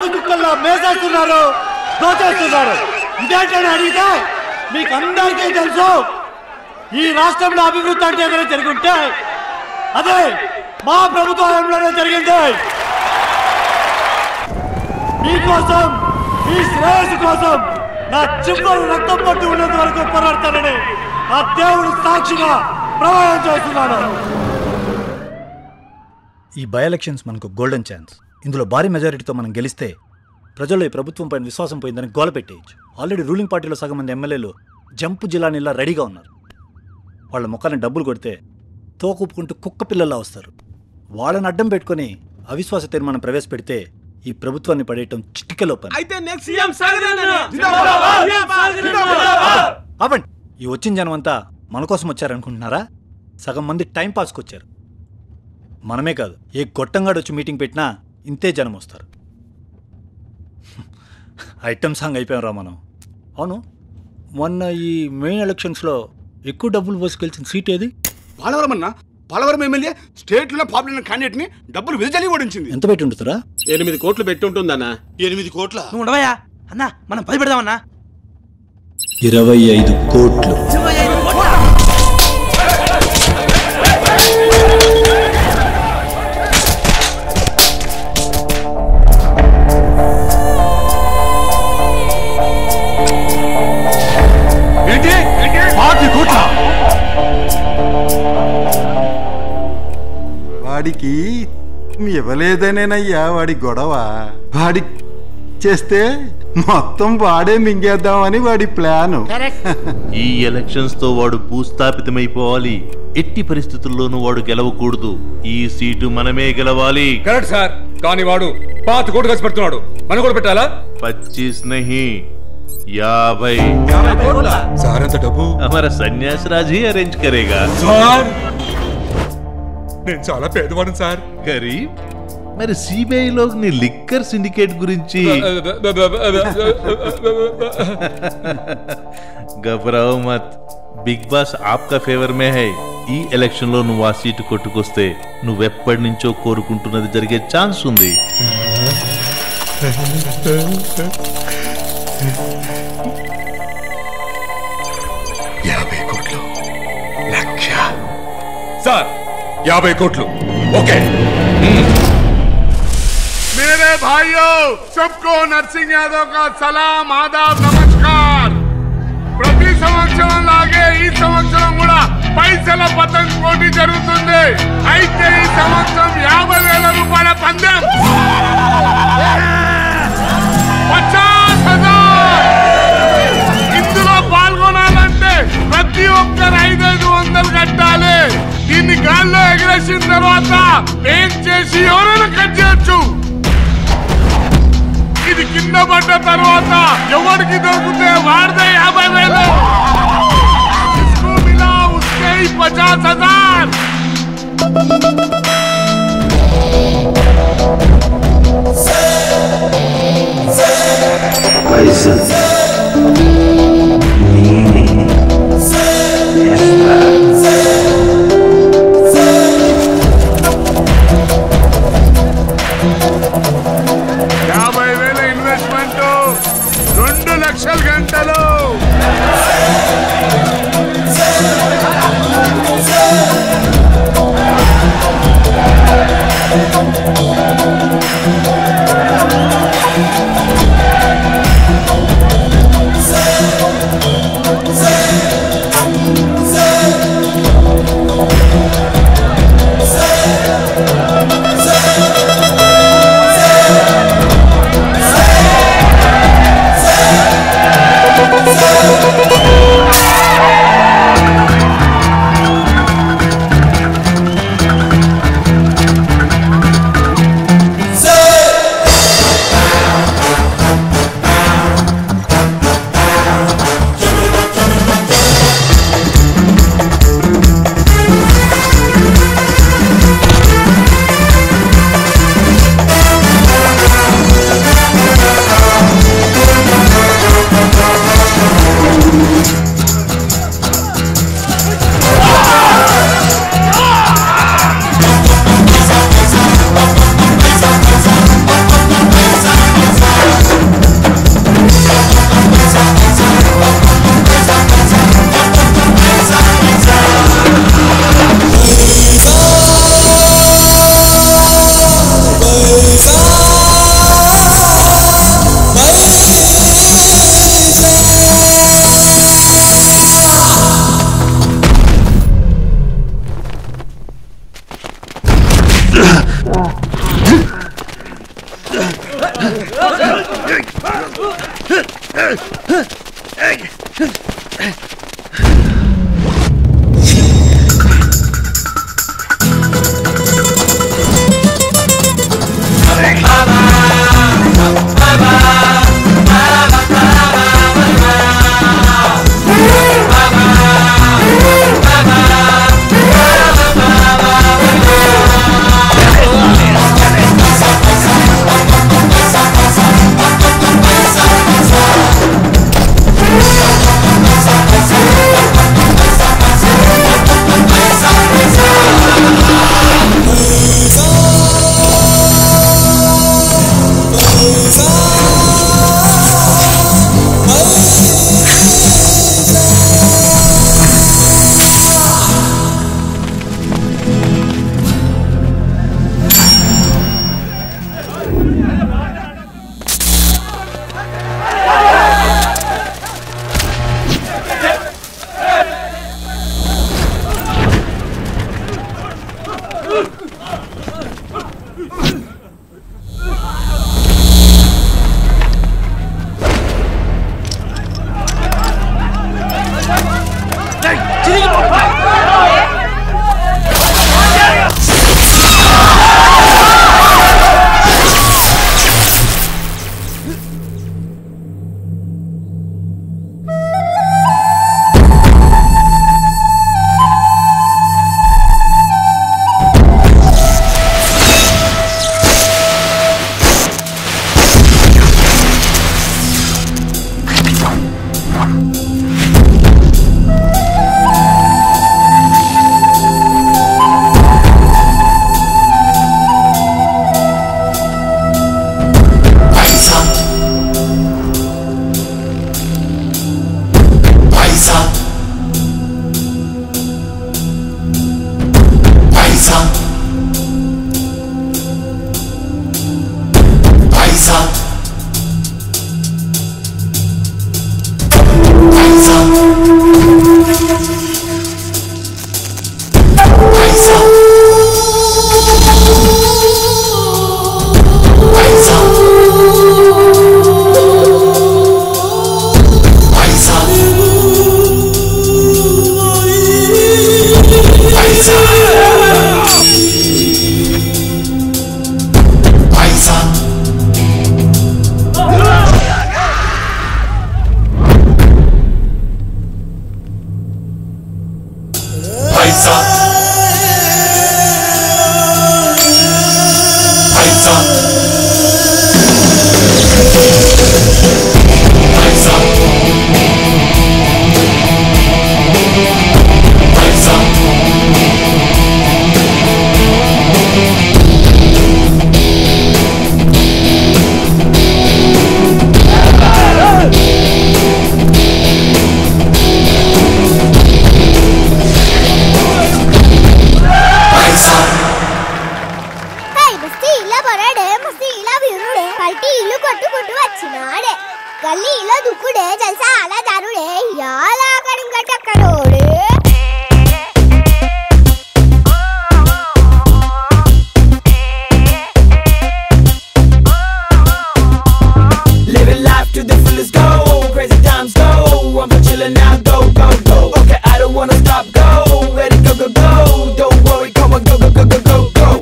కోడి కుక్కల్లో మేసేస్తున్నారు దోచేస్తున్నారు ఇదేంటని అడిగితే మీకు అందరికీ తెలుసు ఈ రాష్ట్రంలో అభివృద్ధి అంటే ఏదైనా జరుగుంటే అదే మా ప్రభుత్వంలోనే జరిగింది మీకోసం మీ శ్రేయస్సు కోసం నా చివరి రక్తం పట్టు ఉన్నంత వరకు పోరాడతానని ఆ దేవుడు సాక్షిగా ప్రమాణం చేస్తున్నాను ఈ బై ఎలక్షన్స్ మనకు గోల్డెన్ ఛాన్స్ ఇందులో భారీ మెజారిటీతో మనం గెలిస్తే ప్రజల్లో ఈ ప్రభుత్వం పైన విశ్వాసం పోయిందని గోల పెట్టేయచ్చు ఆల్రెడీ రూలింగ్ పార్టీలో సగం మంది ఎమ్మెల్యేలు జంపు జిల్లానిలా రెడీగా ఉన్నారు వాళ్ళ ముఖాన్ని డబ్బులు కొడితే తోకూపుకుంటూ కుక్క పిల్లల్లా వస్తారు వాళ్ళని అడ్డం పెట్టుకొని అవిశ్వాస తీర్మానం ప్రవేశపెడితే ఈ ప్రభుత్వాన్ని పడేయటం చిటికెలో పని అయితే నెక్స్ట్ సీఎం సాగర్ ఆపండి ఈ వచ్చిన జనం అంతా మన కోసం వచ్చారనుకుంటున్నారా సగం మంది టైం పాస్కి వచ్చారు మనమే కాదు ఏ గొట్టంగాడు వచ్చి మీటింగ్ పెట్టినా ఇంతే జనం వస్తారు ఐటమ్ సాంగ్ అయిపోయాం మనం అవును మొన్న ఈ మెయిన్ ఎలక్షన్స్లో ఎక్కువ డబ్బులు పోసి గెలిచిన సీట్ ఏది పోలవరం అన్న పోలవరం ఎమ్మెల్యే స్టేట్ లో పాపులర్ క్యాండిడేట్ ని డబ్బులు విదజలి ఓడించింది ఎంత పెట్టి ఉంటుందిరా ఎనిమిది కోట్లు పెట్టి ఉంటుందన్నా ఎనిమిది కోట్ల నువ్వు ఉండవయ్యా అన్నా మనం పది పెడదామన్నా ఇరవై ఐదు కోట్లు ఏంటి పాతి కోట్ల వాడికి ఇవ్వలేదనేనయ్యా వాడి గొడవ వాడి చేస్తే మొత్తం వాడే మింగేద్దామని వాడి ప్లాను ఈ ఎలక్షన్స్ తో వాడు భూస్థాపితమైపోవాలి ఎట్టి పరిస్థితుల్లోనూ వాడు గెలవకూడదు ఈ సీటు మనమే గెలవాలి కరెక్ట్ సార్ కానీ వాడు పాత కోటు ఖర్చు పెడుతున్నాడు మనం కూడా పెట్టాలా పచ్చీస్ నహి యాభై సార్ ఎంత డబ్బు हमारा సన్యాస్ రాజ్ ही अरेंज करेगा సార్ నేను చాలా పేదవాడు సార్ గరీబ్ మరి సిబిఐ లో నీ లిక్కర్ సిండికేట్ గురించి घबराओ मत బిగ్ బాస్ ఆప్కా ఫేవర్ మే హై ఈ ఎలక్షన్ లో నువ్వు ఆ సీటు కొట్టుకొస్తే నువ్వెప్పటి నుంచో కోరుకుంటున్నది జరిగే ఛాన్స్ ఉంది యాభై కోట్లు లక్ష సార్ యాభై కోట్లు ఓకే मेरे भाइयों सबको नरसिंह यादव का सलाम आदाब नमस्कार ప్రతి సంవత్సరం లాగే ఈ సంవత్సరం కూడా పైసల పతంగ్ పోటీ జరుగుతుంది అయితే ఈ సంవత్సరం యాభై వేల రూపాయల పందెం పచాస్ హజార్ ఇందులో పాల్గొనాలంటే ప్రతి ఒక్కరు ఐదైదు వందలు కట్టాలి దీన్ని గాల్లో ఎగరేసిన తర్వాత ఏం చేసి ఎవరైనా కట్ చేయొచ్చు ఇది కింద పడ్డ తర్వాత ఎవరికి దొరికితే వాడితే యాభై వేలు जिसको मिला उसके ही पचास हजार యాభై వేల ఇన్వెస్ట్మెంట్ రెండు లక్షల గంటలు హై, మస్తీ ఇలా పొరాడే మస్తీ ఇలా వీరుడే పల్టీ ఇల్లు కొట్టుకుంటూ వచ్చినాడే గల్లీ ఇలా దుక్కుడే జల్సా అలా దారుడే యాలా కడింగటక్కడోడే Living life to the fullest, go crazy times, go. I'm for chillin' now, go, go, go. Okay, I don't wanna stop, go. Ready, go, go, go. Don't worry, come on, go, go, go, go, go, go.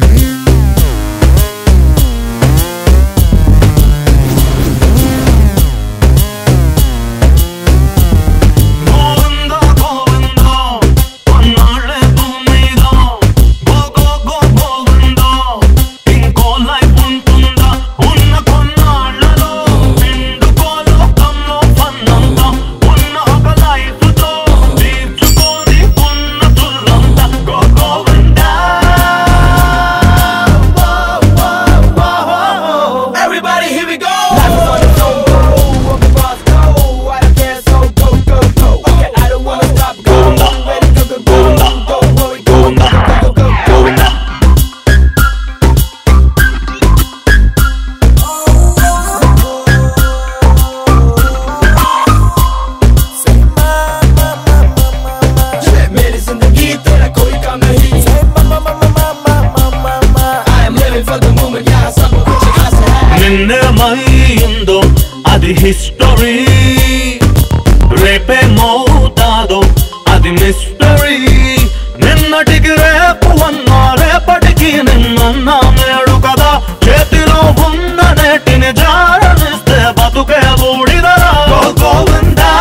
Everybody, here we go. Life is on its own, go. Walk the bars, go. I don't care, so go, go, go. Okay, I don't wanna stop, go. Ready, go, go, go. Don't worry, go, go, go, go, go, go. मेरी जिंदगी तेरा कोई काम नहीं I am living for the moment, yeah, सब कुछ खास है నిన్నే ఏమైందో అది హిస్టరీ రేపేమవుతాదో అది మిస్టరీ నిన్నటికి రేపు అన్నా రేపటికి నిన్న మేడు కదా చేతిలో ఉన్న నేటిని జారనిస్తే బతుకే ఊడిదరా go Govinda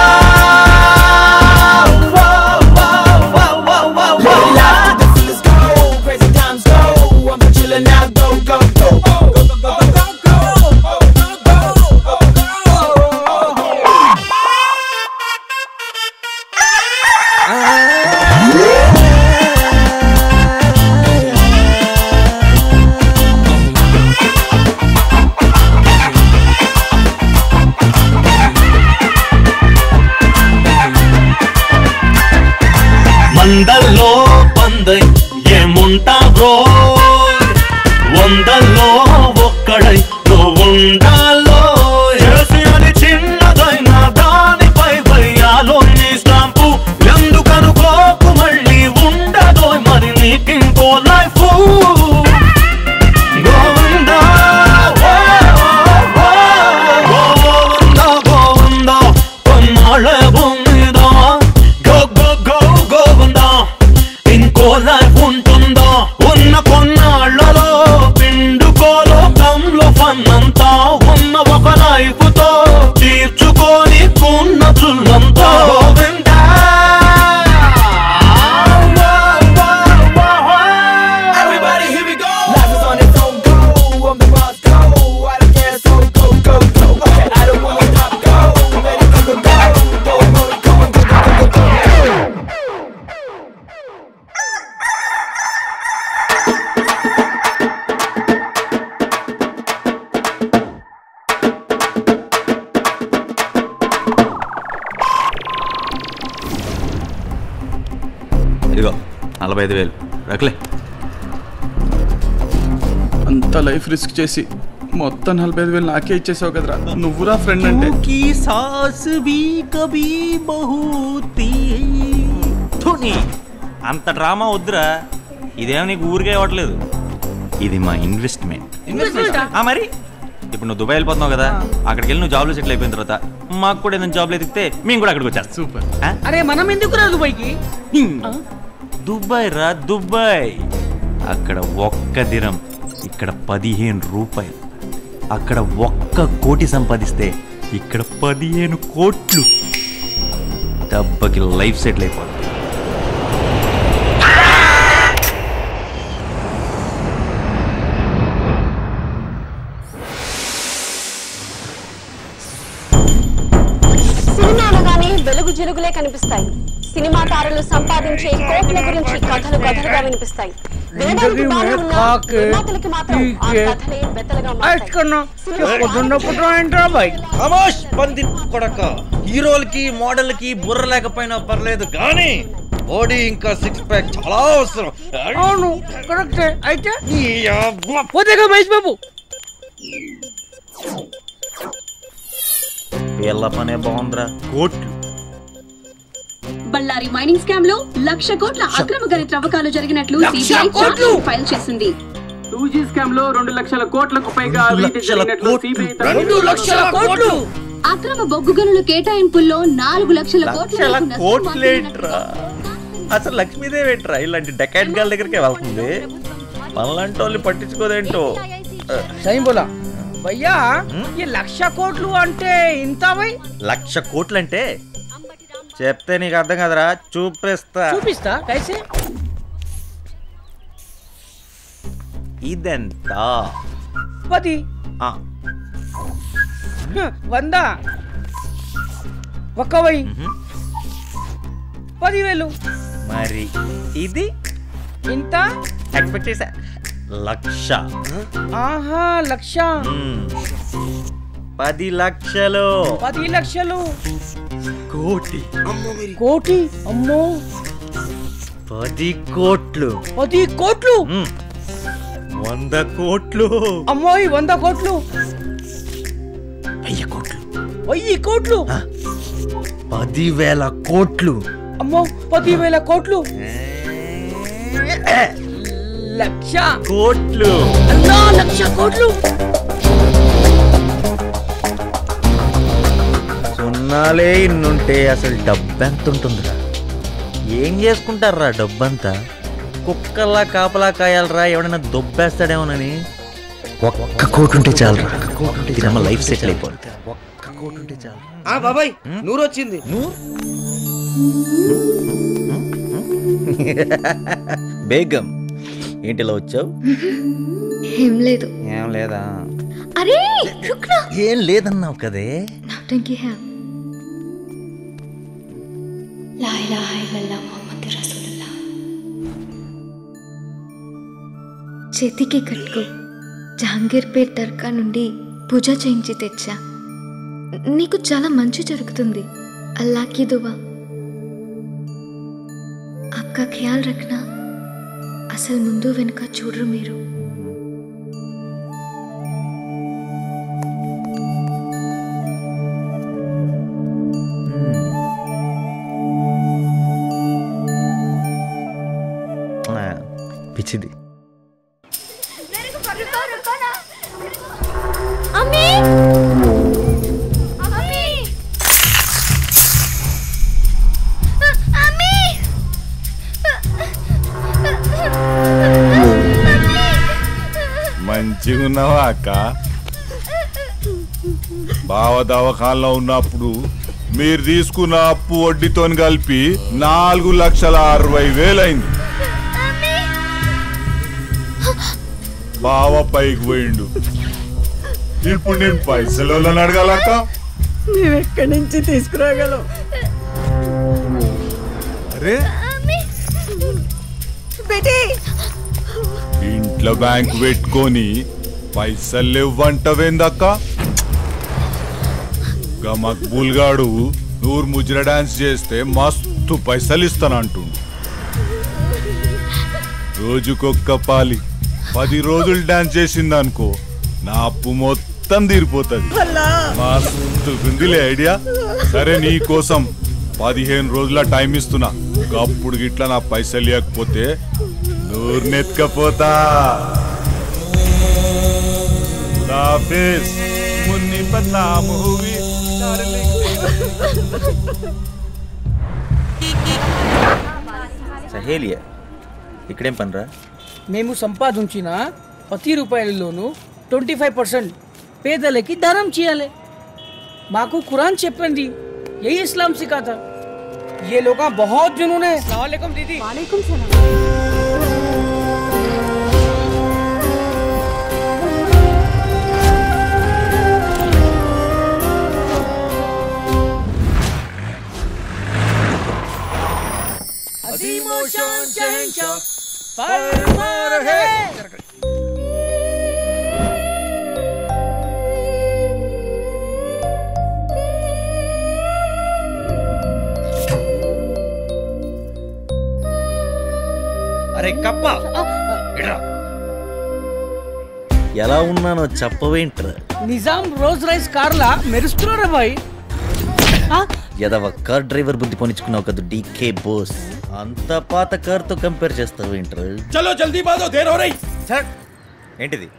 Live life to the fullest go. Crazy times go. I'm chillin' now. Go, go, go. Go, go, go, go, go, మందల్లో పందై ఏముంటా బ్రో వందల్లో ఒక్కడై నువ్వుండాలో ఏసి అని చిన్నదైన దానిపై వయ్యాలో నీ స్టాంపు ఎందుకనుకోకు మళ్ళీ ఉండదో మరి నీకింకో లైఫ్ గోవిందా గోవిందా గోవిందా కొన్నాళ్ళ భూమిదా గో గో గో గోవిందా ఇంకో లైఫ్ ఉంటుందా ఉన్న కొన్నాళ్లలో పిండుకోలోకంలో ఫన్నంతా ఉన్న ఒక లైఫ్ తో తీర్చుకొని కున్న చుల్లంతా Govinda Everybody, here we go. Life is on its own go. I'm the boss, go. I don't care, so go, go, go. Okay, I don't wanna stop, go. Ready, go, go, go. Go, go, go, go, go, go, go, go. ఇదిగో నలభై ఐదు వేలు రకలే అంత life risk చేసి మొత్తం నలభై ఐదు వేలు నాకే ఇచ్చేసావు కదరా నువ్వురా ఫ్రెండ్ అంటే की सास भी कभी बहू थी ధోని అంత డ్రామా వద్దురా ఇదేమో నీకు ఊరికే ఇవ్వట్లేదు ఇది మా ఇన్వెస్ట్మెంట్ ఆ మరి ఇప్పుడు నువ్వు దుబాయ్ వెళ్ళిపోతున్నావు కదా అక్కడికి వెళ్ళి నువ్వు జాబ్లో సెటిల్ అయిపోయిన తర్వాత మాకు కూడా ఏదైనా జాబ్లో ఎదిగితే మేము కూడా అక్కడికి వచ్చేస్తాం సూపర్ అరే మనం ఎందుకు రా దుబాయ్కి దుబాయ్ రా దుబాయ్ అక్కడ ఒక్క దినం ఇక్కడ పదిహేను రూపాయలు అక్కడ ఒక్క కోటి సంపాదిస్తే ఇక్కడ పదిహేను కోట్లు దెబ్బకి లైఫ్ సెటిల్ అయిపోతుంది సినిమా అనగానే వెలుగు జిలుగులే కనిపిస్తాయి సినిమా తారలు సంపాదించే కోట్ల గురించి కథలు కథలుగా వినిపిస్తాయి వినడానికి బాగానే ఉన్నా నిర్మాతలకి మాత్రం ఆ కథలే బెత్తలుగా మారుతాయి ఖమోష్ పంది కొడక హీరోలకి మోడల్కి బుర్ర లేకపోయినా పర్లేదు కానీ బాడీ ఇంకా సిక్స్ ప్యాక్ చాలా అవసరం అవును కరెక్టే అయితే పోతేగా మహేష్ బాబు వీళ్ళ పనే బాగుందిరా కోట్లు బళ్ళారి మైనింగ్ స్కామ్ లో లక్ష కోట్ల అక్రమ గని త్రవ్వకాలు జరిగినట్లు లక్ష సిబిఐ కోట్లు? ఫైల్ చేసింది టూ జీ స్కామ్ లో రెండు లక్షల కోట్లకు పైగా రెండు అవినీతి లక్షల జరిగినట్లు కోట్లు. CBI రెండు లక్షల కోట్లు. అక్రమ బొగ్గు గనుల కేటాయింపుల్లో నాలుగు లక్షల కోట్ల లక్షల వరకు నష్టం కోట్లేంట్రా అసలు లక్ష్మీదేవి ఏంట్రా ఇలాంటి డెకాట్ గాల దగ్గరికి వెళ్తుంది మనలాంటి వాళ్ళు పట్టించుకోదేంటో సైన్ బోలా భయ్యా ఈ లక్ష కోట్లు అంటే ఇంత భయ్ లక్ష కోట్లంటే చెప్తే నీకు అర్థం కదరా చూపిస్తా చూపిస్తా కైసే ఇదెంత పది ఆ, హ, వంద ఒక్క వెయ్యి పదివేలు మరి ఇది ఇంత ఎక్స్పెక్ట్ చేసా లక్ష ఆహా లక్ష మ్మ్. పది లక్షలు పది లక్షలు కోటి కోటి అమ్మో పది కోట్లు పది కోట్లు మ్మ్. వంద కోట్లు అమ్మోయ్ వంద కోట్లు వెయ్యి కోట్లు వెయ్యి కోట్లు పదివేల కోట్లు అమ్మో పదివేల కోట్లు లక్ష కోట్లు అన్నా లక్ష కోట్లు జనాలే ఇన్నుంటే అసలు డబ్బెంత ఉంటుందిరా ఏం చేసుకుంటారా డబ్బంతా కుక్కల్లా కాపలా కాయాలరా ఎవడైనా దొబ్బేస్తాడేమోనని ఒక్క కోటి ఉంటే చాలరా ఇదమ్మ లైఫ్ సెటిల్ అయిపోతుంది ఒక్క కోటి ఉంటే చాలు ఆ బాబాయ్ నూరు వచ్చింది బేగం ఏంటి ఇలా వచ్చావు ఏం లేదు ఏం లేదా అరే రుక్నా ఏం లేదన్నావు కదే నౌటంకి హే లా ఇలాహ ఇల్లల్లాహ్ ముహమ్మద్ రసూలుల్లాహ్ చేతికి కట్టుకో జహాంగీర్ పేట్ దర్గా నుండి పూజ చేయించి తెచ్చా నీకు చాలా మంచి జరుగుతుంది అల్లాకి దువా అక్క ఖ్యాల్ రఖనా అసలు ముందు వెనుక చూడరు మీరు ఆ, పిచ్చిది అమ్మి అమ్మి అమ్మి మంచిగా ఉన్నావా అక్క బావ దవాఖానలో ఉన్నప్పుడు మీరు తీసుకున్న అప్పు వడ్డీతో కలిపి నాలుగు లక్షల అరవై వేలైంది బావ పైకి పోయిండు ఇప్పుడు నేను పైసలు అడగాలక్క మేము ఎక్కడి నుంచి తీసుకురాగలం అరే బేటీ ఇంట్లో బ్యాంక్ పెట్టుకొని పైసలు లేవంటవేందక్క గా మక్బూల్ గాడు నూరు ముజ్ర డాన్స్ చేస్తే మస్తు పైసలు ఇస్తానంటుండు రోజుకొక్క పాలి పది రోజులు డాన్స్ చేసిందనుకో నా అప్పు మొత్తం తీరిపోతుంది మస్తు గుందిలే ఐడియా సరే నీ కోసం పదిహేను రోజుల టైం ఇస్తున్నా అప్పుడు గిట్లా నా పైసలు లేకపోతే నూరునెత్తుకపోతా ఖుదాఫిజ్ మున్ని పన్నా మూవీ సహేలియా ఇక్కడేం పనిరా మేము సంపాదించిన ప్రతి రూపాయలలోనూ ట్వంటీ ఫైవ్ పర్సెంట్ పేదలకి దానం చేయాలి మాకు ఖురాన్ చెప్పింది ఏ ఇస్లాం సిఖాతా ये लोग बहुत जिन्होंने सलाम दीदी वालेकुम सलाम అరే కప్ప ఎలా ఉన్నానో చెప్పవేంట్రా నిజాం రోజ్ రైస్ కార్లా మెరుస్తున్నారా బాయ్ ఎదవ కార్ డ్రైవర్ బుద్ధి పొనిచుకున్నావు కదా డీకే బోస్ అంత పాత కార్తో కంపేర్ చేస్తావేంట్రా చలో జల్దీ బాదో దేర్ హో రही సార్ ఏంటిది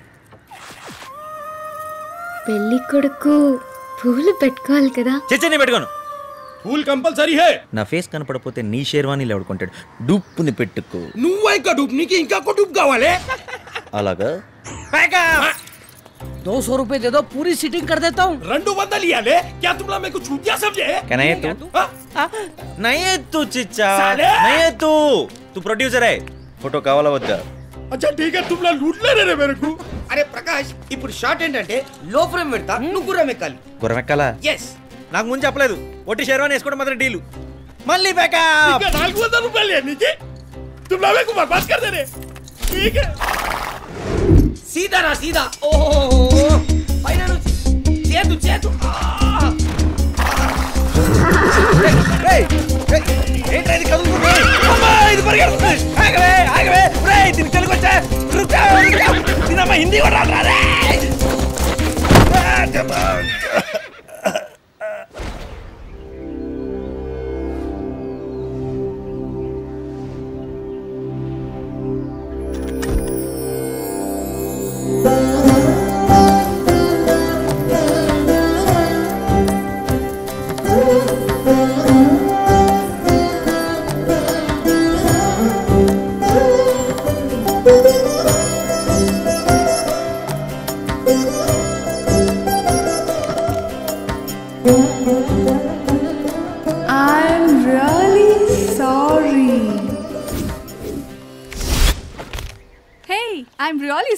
పెళ్లి కొడుకు పూలు పెట్టుకోవాలి కదా చచ్చని పెట్టుకోను ఫూల్ కంపల్సరీ హే నా ఫేస్ కనపడపోతే నీ షేర్వాణీలు ఎవడుకుంటాడు డూప్పుని పెట్టుకో నువ్వు ఇంకా డూప్ నీకు ఇంకా డూప్ కావాలి అలాగా दो सौ रुपए दे दो पूरी सीटिंग कर देता हूँ రెండు వందలు ఇవ్వాలి క్యా తుమ్లా మేకు చూద్యా సమझे क्या नहीं है तू नहीं है तू चिच्चा साले! नहीं है तू तू प्रोड्यूसर है फोटो కావాలా వద్దా అచ్చా ఠీక్ హై తుమ్లా లూట్ లే రే మేరకు అరే ప్రకాష్ ఇప్పుడు షార్ట్ ఏంటంటే లో ఫ్రేమ్ పెడతా నువ్వు గుర్రం ఎక్కాలి గురమెక్కాలా ఎస్ నాకు ముందు చెప్పలేదు ఒట్టి షేర్వాణి వేసుకోవడం మాత్రం డీలు మళ్ళీ బ్యాకప్ ఇంకా నాలుగు వందల రూపాయలు నీకు తుమ్లా మేకు బర్బాద్ కర్ దే రే ఠీక్ హై సీదా రా సీదా ఓహో పైన నుంచి చేతు చేతు ఆ! ఏంట్రా ఇది కదులుతుంది అమ్మా ఇది పరిగెడుతుంది ఆగవే ఆగవే రే దీనికి తెలుగు వచ్చా రుకా దీనమ్మ హిందీ కూడా రాదురా రే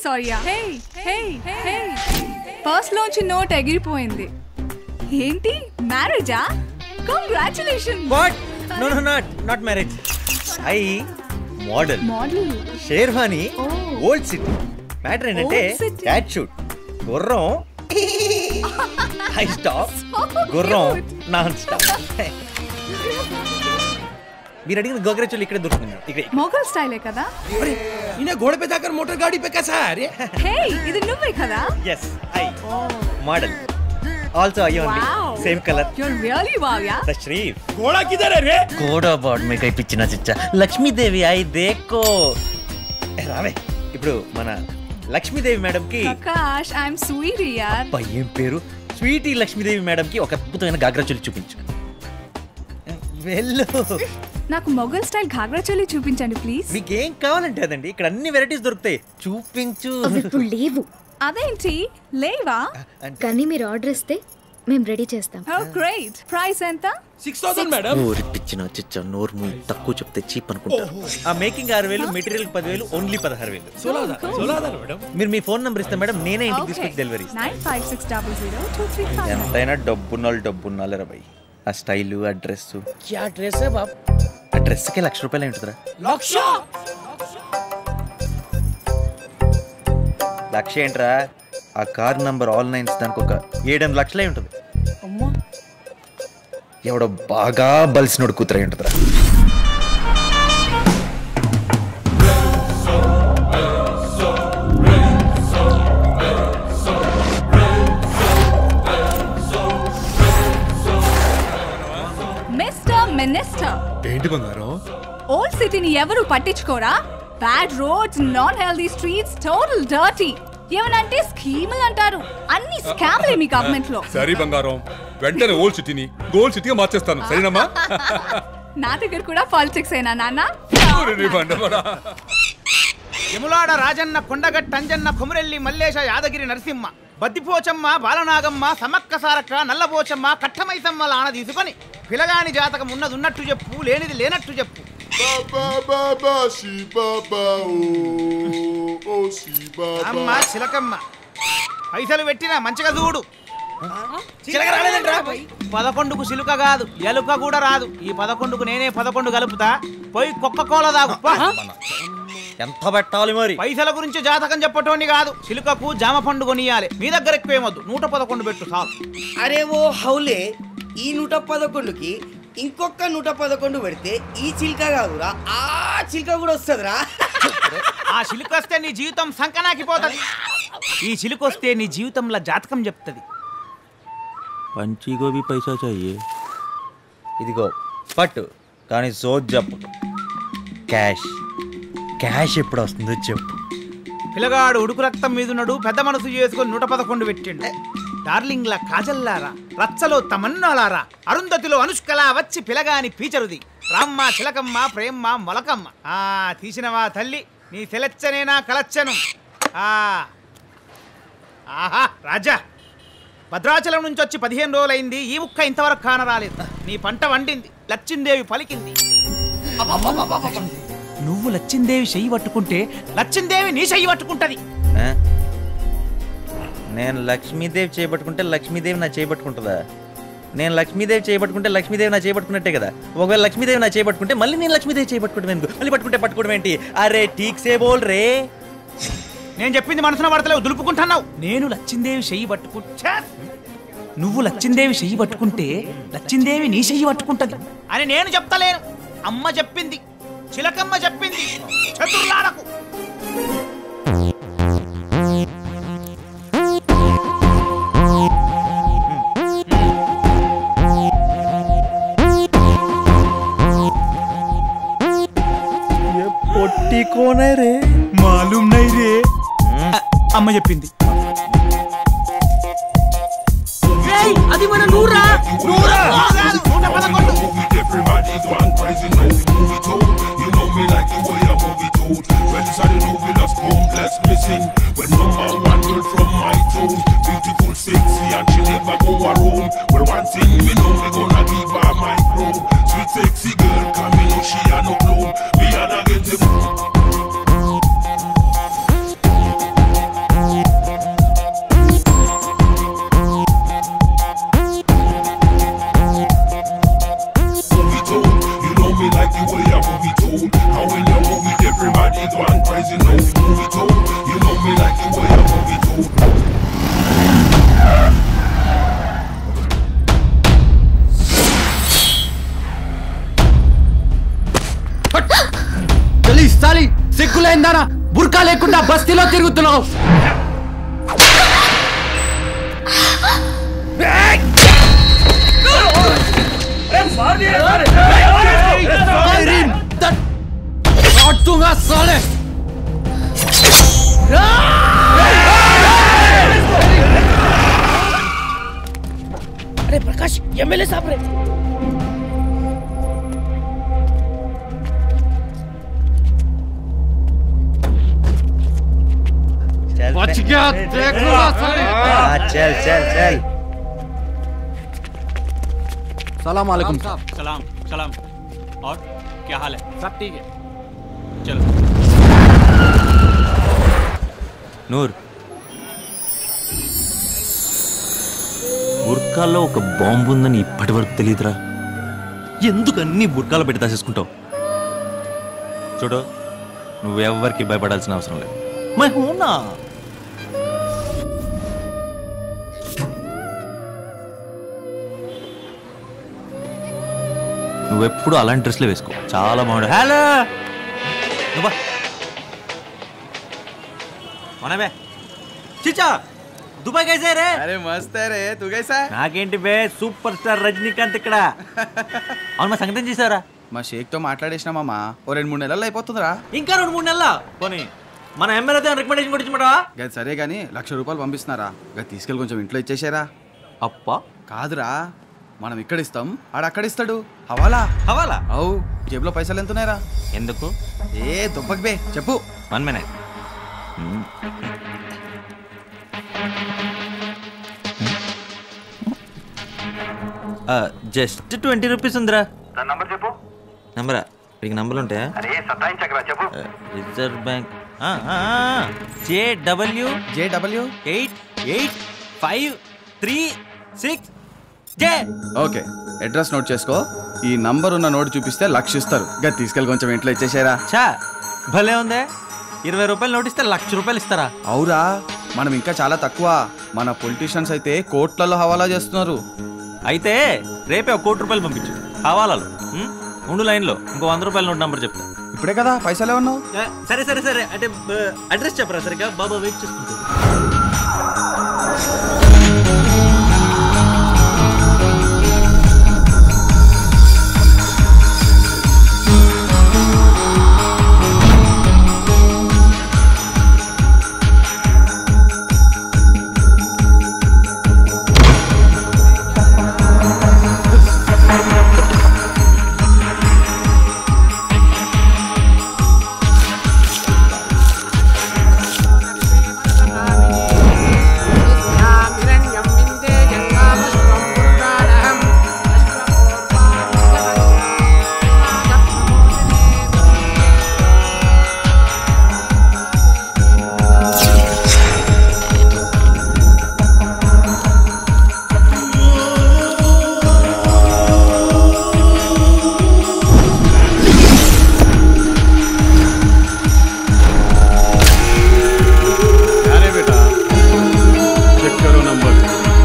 సారీయా హే హే హే పర్స్ లోంచి నోట్ ఎగిరిపోయింది ఏంటి మ్యారేజా congratulation what no no not not marriage I model model sherwani old city matter ఏంటంటే Old city. క్యాట్ షూట్ గుర్రం హై స్టాప్ గుర్రం నాన్ స్టాప్ మీరు అడిగిన గోగ్రచులు ఇక్కడే దొరుకుతుంది ఇక్కడ మొఘల్ స్టైలే కదా इन्हें घोड़े पे जाकर मोटर गाड़ी पे कैसा है अरे హే ఇది నువ్వే కదా yes I model also I only Wow. Same colour your really wow yeah the sheriff घोड़ा किधर है रे గోడ అబౌట్ మీకు అయిపించిన చిచ్చ లక్ష్మీదేవి ఐ దేకో ఏ, రావే ఇప్పుడు మన లక్ష్మీదేవి మేడం కి ప్రకాష్ ఐఎమ్ స్వీట్ యార్ అబ్బా, ఏం పేరు స్వీటీ లక్ష్మీదేవి మేడం కి ఒక అద్భుతమైన గాగ్రచులు చూపించు వెళ్ళు నాకు మొఘల్ స్టైల్ ఘాగ్రా చోలి చూపించండి ప్లీజ్ మీకు ఏం కావాలంటే అదండి ఇక్కడ అన్ని వెరైటీస్ దొరుకుతాయి చూపించు అవి ఇప్పుడు లేవు అదేంటి లేవా కానీ మీరు ఆర్డర్ ఇస్తే మేము రెడీ చేస్తాం ఓ గ్రేట్ ప్రైస్ ఎంత సిక్స్ థౌసండ్ మేడం ఊరిపించిన చిచ్చ నోరు మూయి తక్కువ చెప్తే చీప్ అనుకుంటారు ఆ మేకింగ్ ఆరు వేలు మెటీరియల్ పదివేలు ఓన్లీ పదహారు వేలు सोलह हजार सोलह हजार मैडम మీరు మీ ఫోన్ నంబర్ ఇస్తే మేడం నేనే ఇంటికి తీసుకొచ్చి డెలివరీ ఇస్తాను nine five six double zero two three five ఎంతైనా డబ్బున్నాళ్ళు డబ్బున్నాళ్ళు రా భయ్ ఆ స్టైలు ఆ డ్రెస్ क्या ड्रेस है बाप ఆ డ్రెస్కి లక్ష రూపాయలు ఉంటుందిరా लक्ष्य లక్ష ఏంట్రా ఆ కార్ నంబర్ ఆల్ నైన్స్ దానికి ఒక ఏడెనిమిది లక్షలే ఉంటుంది अम्मा ఎవడో బాగా బలిసినోడు కూతురై ఉంటుందిరా మిస్టర్ మినిస్టర్ ఏంటి బంగారం ఓల్డ్ సిటీని ఎవరు పట్టించుకోరా bad roads non healthy streets total dirty ఏమనంటే స్కీములు అంటారు అన్ని స్కామ్లే మీ గవర్నమెంట్ లో సరే బంగారం వెంటనే ఓల్డ్ సిటీని గోల్డ్ సిటీగా మార్చేస్తాను సరేనమ్మా నా దగ్గర కూడా పాలిటిక్స్ అయినా నాన్న ఊరిని బండబడా. యములాడ రాజన్న కొండగట్ట అంజన్న కొమురెల్లి మల్లేశ యాదగిరి నరసింహ బద్దిపోచమ్మ బాలనాగమ్మ సమక్క సారక్క నల్లపోచమ్మ కట్టమైసమ్మల ఆన తీసుకొని పిలగాని జాతకం ఉన్నది ఉన్నట్టు చెప్పు లేనిది లేనట్టు చెప్పు అమ్మ చిలకమ్మ పైసలు పెట్టినా మంచిగా చూడు చిలక రాలేదంట్రా పదకొండుకు చిలుక కాదు ఎలుక కూడా రాదు ఈ పదకొండుకు నేనే పదకొండు కలుపుతా పోయి కుక్క కోల దాగు పో. ఎంత పెట్టాలి మరి పైసల గురించి జాతకం చెప్పటోని కాదు చిలుకకు జామ పండు కొనియాలి మీ దగ్గర ఎక్కువేమొద్దు నూట పదకొండు పెట్టు చాలు అరే ఓ హౌలే ఈ నూట పదకొండుకి ఇంకొక నూట పదకొండు పెడితే ఈ చిల్క కాదురా ఆ చిల్క కూడా వస్తుందిరా ఆ చిలుకొస్తే నీ జీవితం సంకనాకిపోతుంది ఈ చిలుకొస్తే నీ జీవితంలో జాతకం చెప్తుంది పంచీగో బి పైసా చాయే ఇదిగో పట్టు కానీ సోజ్ చెప్పు క్యాష్ క్యాష్ ఎప్పుడు వస్తుందో చెప్పు పిల్లగాడు ఉడుకు రక్తం మీదున్నాడు పెద్ద మనసు చేసుకొని నూట పదకొండు పెట్టిండు డార్లింగ్ల కాజల్లారా రచ్చలో తమన్నాలారా అరుంధతిలో అనుష్కలా వచ్చి పిలగాని పీచరుది రామ్మ చిలకమ్మ ప్రేమ్మ మొలకమ్మ ఆ తీసినవా తల్లి నీ తెలచ్చనేనా కలచ్చను ఆ ఆహా రాజా భద్రాచలం నుంచి వచ్చి పదిహేను రోజులైంది ఈ ముక్క ఇంతవరకు కానరాలేదు నీ పంట వండింది లచ్చిందేవి పలికింది నువ్వు లచ్చిందేవి చెయ్యి పట్టుకుంటే లచ్చిందేవి నీ చెయ్యి పట్టుకుంటది ఆ? నేను లక్ష్మీదేవి చేయబట్టుకుంటే లక్ష్మీదేవి నా చేయబట్టుకుంటుందా నేను లక్ష్మీదేవి చేయబట్టుకుంటే లక్ష్మీదేవి నా చేయబట్టుకున్నట్టే కదా ఒకవేళ లక్ష్మీదేవి నా చేయబట్టుకుంటే మళ్ళీ నేను లక్ష్మీదేవి చేయబట్టుకోవడం ఎందుకు మళ్ళీ పట్టుకుంటే పట్టుకోవడం ఏంటి అరే ఠీక్ సే బోల్ రే నేను చెప్పింది మనసున పడతలేవు దులుపుకుంటున్నావు నేను లచ్చిందేవి చెయ్యి పట్టుకుంటా నువ్వు లచ్చిందేవి చెయ్యి పట్టుకుంటే లచ్చిందేవి నీ చెయ్యి పట్టుకుంటది అని నేను చెప్తలేను అమ్మ చెప్పింది చిలకమ్మ చెప్పింది చతుర్లాడకు పొట్టి కోనే రే మాలూమ్ నై రే అమ్మ చెప్పింది అది మన నూరా నూరా నూట పదకొండు Everybody's one crazy no movie too. You know me like the way I move it out. When it's the movie lost homeless missing. When number one girl from my town. Beautiful, sexy, and she never go around. Well, one thing we know we gonna give her my crown. Sweet, sexy girl, come in, she a no clone. Me and I get the దందానా బుర్కా లేకుండా బస్తీలో తిరుగుతున్నావు కాటుగా సాలే अरे प्रकाश MLA साहब रे बच गया, देख लो ना साले। हाँ, चल चल चल सलाम वालेकुम सलाम सलाम और क्या हाल है सब ठीक है चलो నూర్ బుర్కాల్లో ఒక బాంబు ఉందని ఇప్పటి వరకు తెలియదురా ఎందుకు అన్ని బుర్కాలో పెట్టి దాచేసుకుంటావు చూడు నువ్వెవ్వరికి భయపడాల్సిన అవసరం లేదు మై హూనా నువ్వెప్పుడు అలాంటి డ్రెస్లే వేసుకో చాలా బాగుండు హలో నువ్వా మన బే చిచ్చా దుబాయ్ కైసే రే అరే మస్తే రే తు కైసా నాకేంటి బే సూపర్ స్టార్ రజనీకాంత్ ఇక్కడ అవును మా సంగతి చేసారా మా షేక్ తో మాట్లాడేసిన మామ ఓ రెండు మూడు నెలలు అయిపోతుందిరా ఇంకా రెండు మూడు నెలల పోనీ మన ఎమ్మెల్యేతో రికమెండేషన్ కూడా ఇచ్చిమటా గది సరే గానీ లక్ష రూపాయలు పంపిస్తున్నారా గది తీసుకెళ్ళి కొంచెం ఇంట్లో ఇచ్చేసారా అప్పా కాదురా మనం ఇక్కడ ఇస్తాం ఆడ అక్కడ ఇస్తాడు హవాలా హవాలా అవు జేబులో పైసలు ఎంత ఉన్నాయరా ఎందుకు ఏ దుబ్బక్ బే చెప్పు one minute just twenty rupees ఉందిరా నంబర్ చెప్పు నంబరా వీడికి నంబర్లు ఉంటాయా అరే సతాయించకరా చెప్పు reserve bank J W J W eight eight five three six J okay address note చేసుకో ఈ నంబర్ ఉన్న నోట్ చూపిస్తే లక్ష ఇస్తారు గది తీసుకెళ్ళి కొంచెం ఇంట్లో ఇచ్చేసారా చా భలే ఉందే ఇరవై రూపాయలు నోటిస్తే లక్ష రూపాయలు ఇస్తారా అవురా మనం ఇంకా చాలా తక్కువ మన పొలిటీషియన్స్ అయితే కోట్లలో హవాలా చేస్తున్నారు అయితే రేపే ఒక కోటి రూపాయలు పంపించు హవాలాలు ఉం? ఉండు లైన్లో ఇంకో వంద రూపాయల నోట్ నంబర్ చెప్తా ఇప్పుడే కదా పైసలే ఉన్నావు ఏ, సరే సరే సరే అంటే అడ్రస్ చెప్పరా సరిగ్గా బాబా వెయిట్ చేసుకుంటుంది अरे बेटा चेक करो नंबर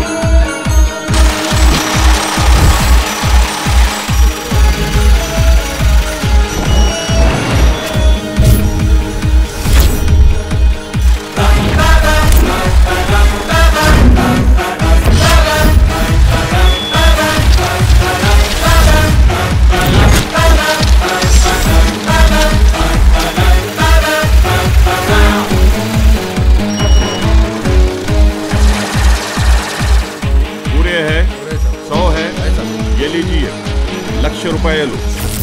पूरे है सौ है ये लीजिए लक्ष रुपए लो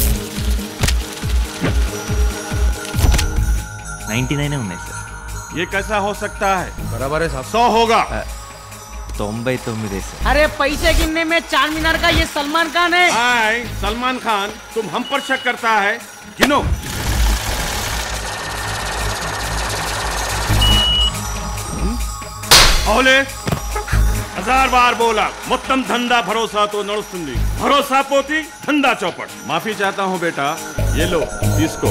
నైంటీ నైనే ఉన్నాయి సార్ ये कैसा हो सकता है बराबर है साहब सौ होगा తొంభై తొమ్మిది సార్ अरे पैसे गिनने में चार मीनार का ये सलमान खान है हाय सलमान खान तुम हम पर शक करता है गिनो ఓలే హజార్ బార్ బోలా మొత్తం ధందా భరోసాతో నడుస్తుంది భరోసా పోతి ధందా చౌపట్ మాఫీ చాతా హూ బేటా ఏ లో తీసుకో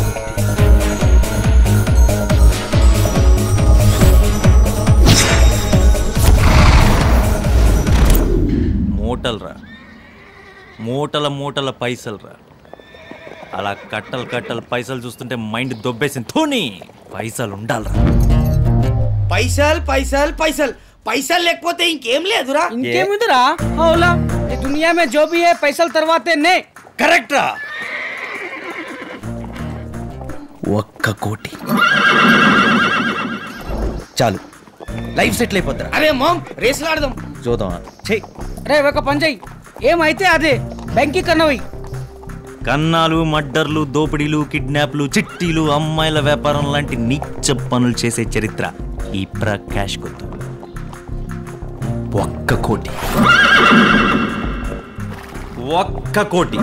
మూటలు రా మూటల మూటల పైసలు రా అలా కట్టలు కట్టలు పైసలు చూస్తుంటే మైండ్ దొబ్బేసింది ధోని పైసలు ఉండాలి పైసలు పైసలు పైసలు పైసలు లేకపోతే ఇంకేం లేదురా ఇంకేముందిరా అవులా ఈ దునియా మే జో भी है పైసలు తర్వాతే నే కరెక్ట్ రా ఒక్క కోటి చాలు లైఫ్ సెటిల్ అయిపోద్దిరా అరే మామ్ రేసులు ఆడదాం చూద్దామా చెయ్యి రే ఒక పని చెయ్యి ఏమైతే అదే బ్యాంకి కన్నవి కన్నాలు మడ్డర్లు దోపిడీలు కిడ్నాప్లు చిట్టీలు అమ్మాయిల వ్యాపారం లాంటి నీచ పనులు చేసే చరిత్ర ఈ ప్రకాష్ కొద్దు ఒక్క కోటి ఒక్క కోటి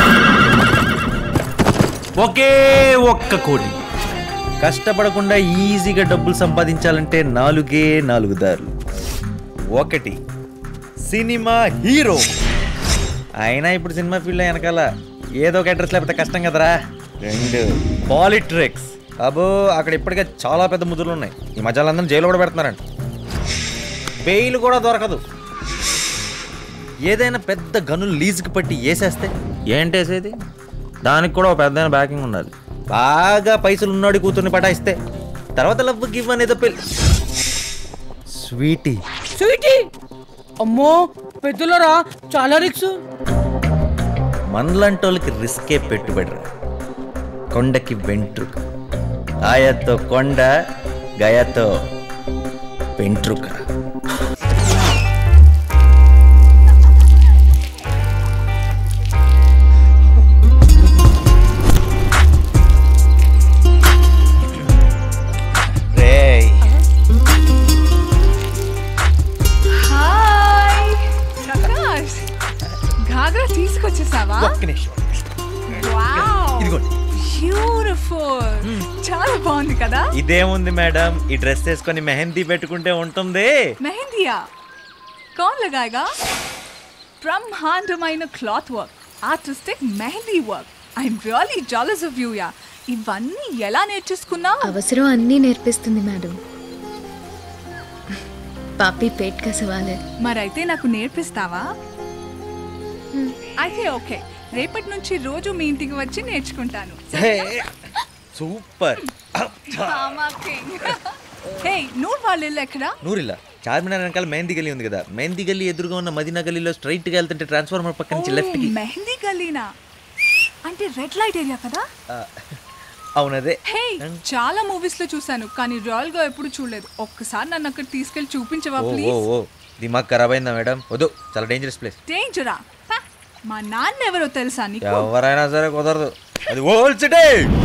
ఒకే ఒక్క కోటి కష్టపడకుండా ఈజీగా డబ్బులు సంపాదించాలంటే నాలుగే నాలుగు దారులు ఒకటి సినిమా హీరో అయినా ఇప్పుడు సినిమా ఫీల్డ్ వెనకాల ఏదో ఒక అడ్రస్ లేకపోతే కష్టం కదరా రెండు పాలిట్రిక్స్ అబో అక్కడ ఇప్పటికే చాలా పెద్ద ముద్దులు ఉన్నాయి ఈ మధ్యలో అందరం జైలు కూడా పెడుతున్నారంట బెయిల్ కూడా దొరకదు ఏదైనా పెద్ద గనులు లీజుకి పట్టి వేసేస్తే ఏంటేసేది దానికి కూడా ఒక పెద్ద బ్యాకింగ్ ఉండాలి బాగా పైసలు ఉన్నాడు కూతుర్ని పటాయిస్తే తర్వాత లవ్ గివ్ అనేదో పెళ్ళి స్వీటీ స్వీటీ అమ్మో పెద్దలరా చాలా రిక్స్ మనలాంటోళ్ళకి రిస్కే పెట్టుబడిరా కొండకి వెంట్రుక ఆయతో కొండ గయతో వెంట్రుక రేయ్ హాయ్ ప్రకాష్ ఘాగ్రా తీసుకొచ్చేసావా ఒక్క నిమిషం వావ్ ఇదిగోండి. బ్యూటిఫుల్ చాలా బాగుంది కదా ఇదేముంది మేడం ఈ డ్రెస్ వేసుకొని మెహందీ పెట్టుకుంటే ఉంటుంది మెహందియా కౌన్ లగాయగా బ్రహ్మాండమైన cloth work artistic mehndi work I'm really jealous of you yeah ఇవన్నీ ఎలా నేర్చేసుకున్నావు అవసరం అన్నీ నేర్పిస్తుంది మేడం పాపి పేట్ కా సవాల్ है మరైతే నాకు నేర్పిస్తావా అయితే ఓకే రేపటి నుంచి రోజు మీ ఇంటికి వచ్చి నేర్చుకుంటాను సూపర్ హే నూర్ వాళ్ళ ఇల్లు ఎక్కడా నూరిల్లా చార్మినార్ వెనకాల మెహందీ గల్లీ ఉంది కదా మెహందీ గల్లీ ఎదురుగా ఉన్న మదీనా గల్లీలో స్ట్రైట్ గా వెళ్తుంటే ట్రాన్స్ఫార్మర్ పక్క నుంచి లెఫ్ట్ కి మెహందీ గల్లీనా అంటే రెడ్ లైట్ ఏరియా కదా ఆ, అవునదే హే చాలా మూవీస్ లో చూసాను కానీ రాయల్ గా ఎప్పుడు చూడలేదు ఒక్కసారి నన్ను అక్కడ తీసుకెళ్లి చూపించవా ఓ ఓ ప్లీజ్ ఓ దిమాగ్ ఖరాబ్ అయిందా మేడం వద్దు చాలా డేంజరస్ ప్లేస్ డేంజరా మా నాన్న ఎవరో తెలుసా నీకు ఎవరైనా సరే కుదరదు అది ఓల్డ్ సిటీ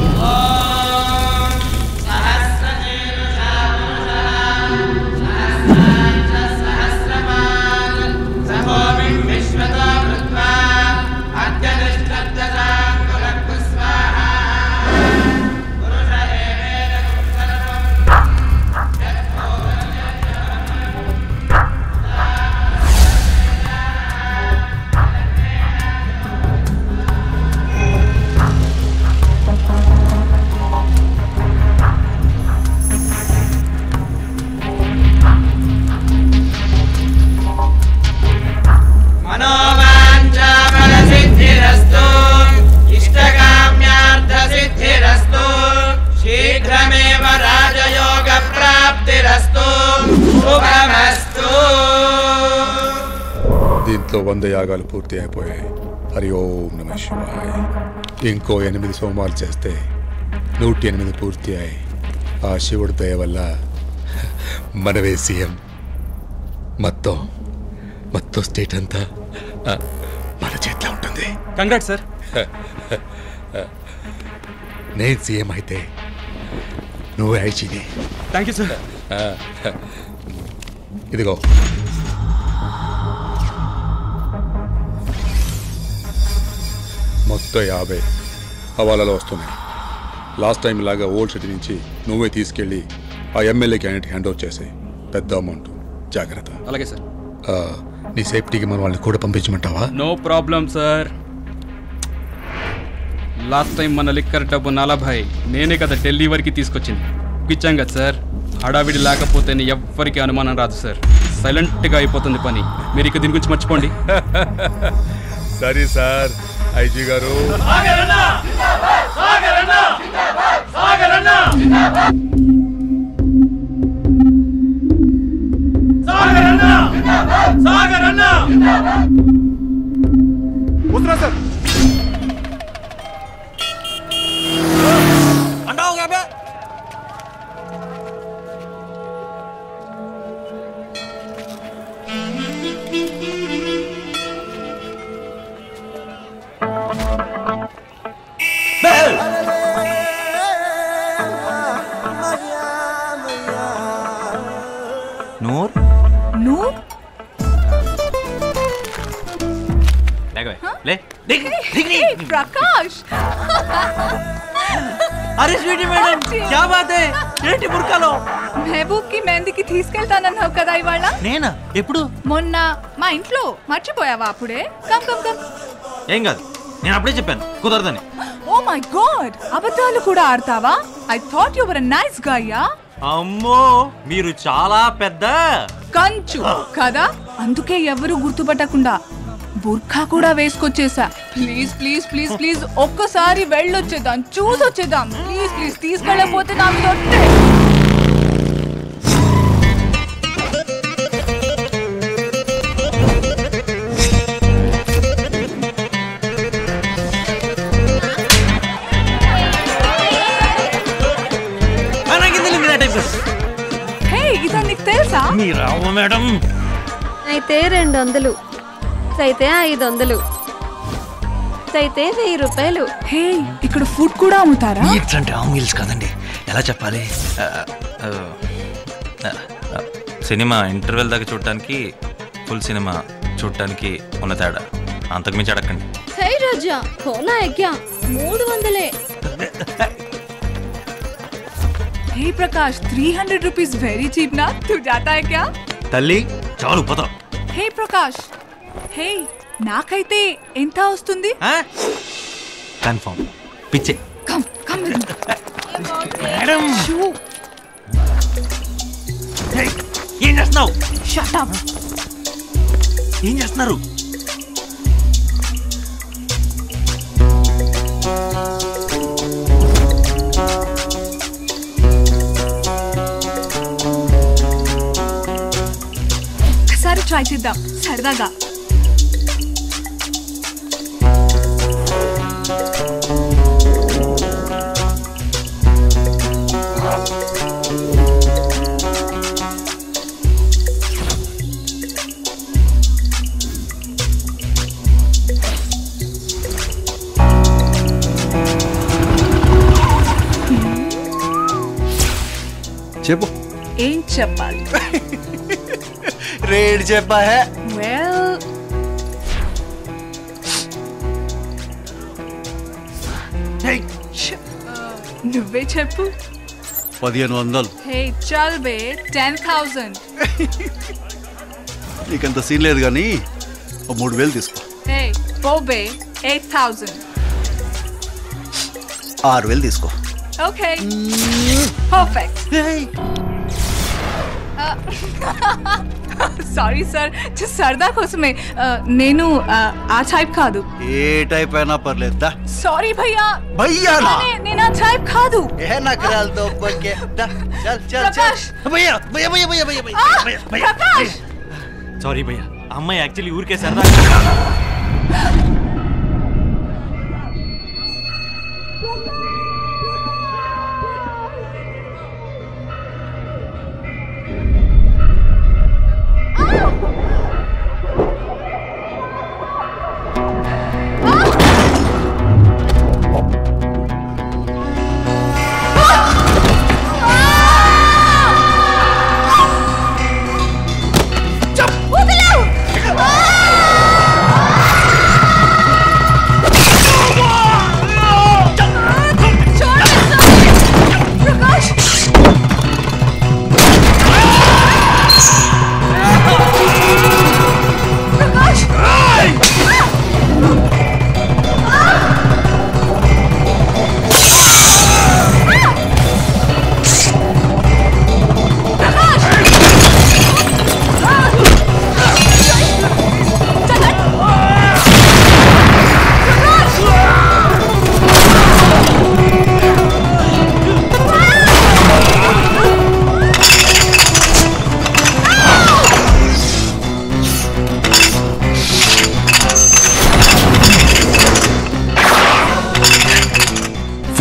మనోవాంఛాఫలసిద్ధిరస్తు ఇష్టకామ్యార్థసిద్ధిరస్తు శీఘ్రమేవ రాజయోగ ప్రాప్తిరస్తు శుభమస్తు దీంట్లో వంద యాగాలు పూర్తి అయిపోయాయి హరి ఓం నమ శివాయ ఇంకో ఎనిమిది సోమాలు చేస్తే నూట ఎనిమిది పూర్తి అయ్యాయి ఆ శివుడి దయ వల్ల మనవే సీఎం మొత్తం మొత్తం స్టేట్ అంతా ఆ, మన చేతిలో ఉంటుంది కంగ్రాట్ సార్ నేను సీఎం అయితే నువ్వే ఐజీని థ్యాంక్ యూ సార్ ఇదిగో మొత్తం యాభై హవాలాలో వస్తున్నాయి లాస్ట్ టైం ఇలాగా ఓల్డ్ సిటీ నుంచి నువ్వే తీసుకెళ్ళి ఆ ఎమ్మెల్యే క్యాండిడేట్ హ్యాండ్ ఓవర్ చేసాయి పెద్ద అమౌంట్ జాగ్రత్త అలాగే సార్ ఆ, నీ సేఫ్టీకి మన వాళ్ళని కూడా పంపించమంటావా no problem sir last time మన లిక్కర్ డబ్బు నలభై నేనే కదా ఢిల్లీ వరకు తీసుకొచ్చింది ఇచ్చాం కదా సార్ హడావిడి లేకపోతే ఎవ్వరికి అనుమానం రాదు సార్ సైలెంట్గా అయిపోతుంది పని మీరు ఇక దీని గురించి మర్చిపోండి సరే సార్ ఐజీ గారు సాగరన్నా వస్తున్నా సార్ నూర్ నువ్వు లేకవే లే దిగ్ దిగ్ నీ. Hey, ప్రకాష్ అరే స్వీటీ మేడం క్యా బాత్ హై ఏంటి బుర్కాలో మెహబూబ్ కి మెహందీకి తీసుకెళ్తానన్నావు కదా ఇవాళ నేనా ఎప్పుడు మొన్న మా ఇంట్లో మర్చిపోయావా అప్పుడే కమ్ కమ్ కమ్ ఏం కాదు నేను అప్పుడే చెప్పాను కుదరదని ఓ మై గాడ్ అబద్ధాలు కూడా ఆడతావా ఐ థాట్ యువర్ నైస్ గాయ్యా అమ్మో మీరు చాలా పెద్ద కంచు కదా అందుకే ఎవరు గుర్తుపట్టకుండా బుర్ఖా కూడా వేసుకొచ్చేసా ప్లీజ్ ప్లీజ్ ప్లీజ్ ప్లీజ్ ఒక్కసారి వెళ్ళొచ్చేద్దాం చూసొచ్చేద్దాం ప్లీజ్ ప్లీజ్ తీసుకెళ్ళకపోతే నా మీద ఒట్టే. హే ఇదా నీకు తెలుసా మీరావు మేడం అయితే రెండు వందలు అయితే ఐదు వందలు అయితే వెయ్యి రూపాయలు హే ఇక్కడ ఫుడ్ కూడా అమ్ముతారా మీట్స్ అంటే ఆ మీల్స్ కాదండి ఎలా చెప్పాలి ఆ, ఆ, ఆ, ఆ, సినిమా ఇంటర్వెల్ దాకా చూడటానికి ఫుల్ సినిమా చూడటానికి ఉన్న తేడా అంతకుమించి అడగండి హే రాజా కోనా ఎక్యా మూడు వందలే hey Prakash three hundred rupees very cheap ना तू जाता है क्या తల్లి చాలు పద హే ప్రకాష్ హే నాకైతే ఎంత వస్తుంది కన్ఫర్మ్ పిచ్చే కమ్ కమ్ మేడం ఏం చేస్తున్నావు షట్ అప్ ఏం చేస్తున్నారు ఒకసారి ట్రై చేద్దాం సరదాగా చెప్పు ఏం చెప్పాలి రేడ్ చెప్పా హే వెల్ నువ్వే చెప్పు పదిహేను వందలు హే చల్ బే టెన్ థౌసండ్ నీకంత సీన్ లేదు కానీ ఓ మూడు వేలు తీసుకో హే పో బే ఎయిట్ థౌసండ్ ఆరు వేలు తీసుకో okay perfect sorry sir just సరదా కోసమే Uh, నేను uh, ఆ టైప్ కాదు ఏ టైప్ అయినా పర్లేదు దా సారీ భయ్యా భయ్యానా? కానీ నేను ఆ టైప్ కాదు ఏ నకరాలతో బొక్కే దా చల్ చల్ చల్ ప్రకాష్! భయ్యా భయ్యా భయ్యా భయ్యా భయ్యా ఆ, భయ్యా భయ్యా ప్రకాష్ సారీ భయ్యా అమ్మాయి యాక్చువల్లీ ఊరికే సరదా వదిలేవు! ప్రకాష్ ప్రకాష్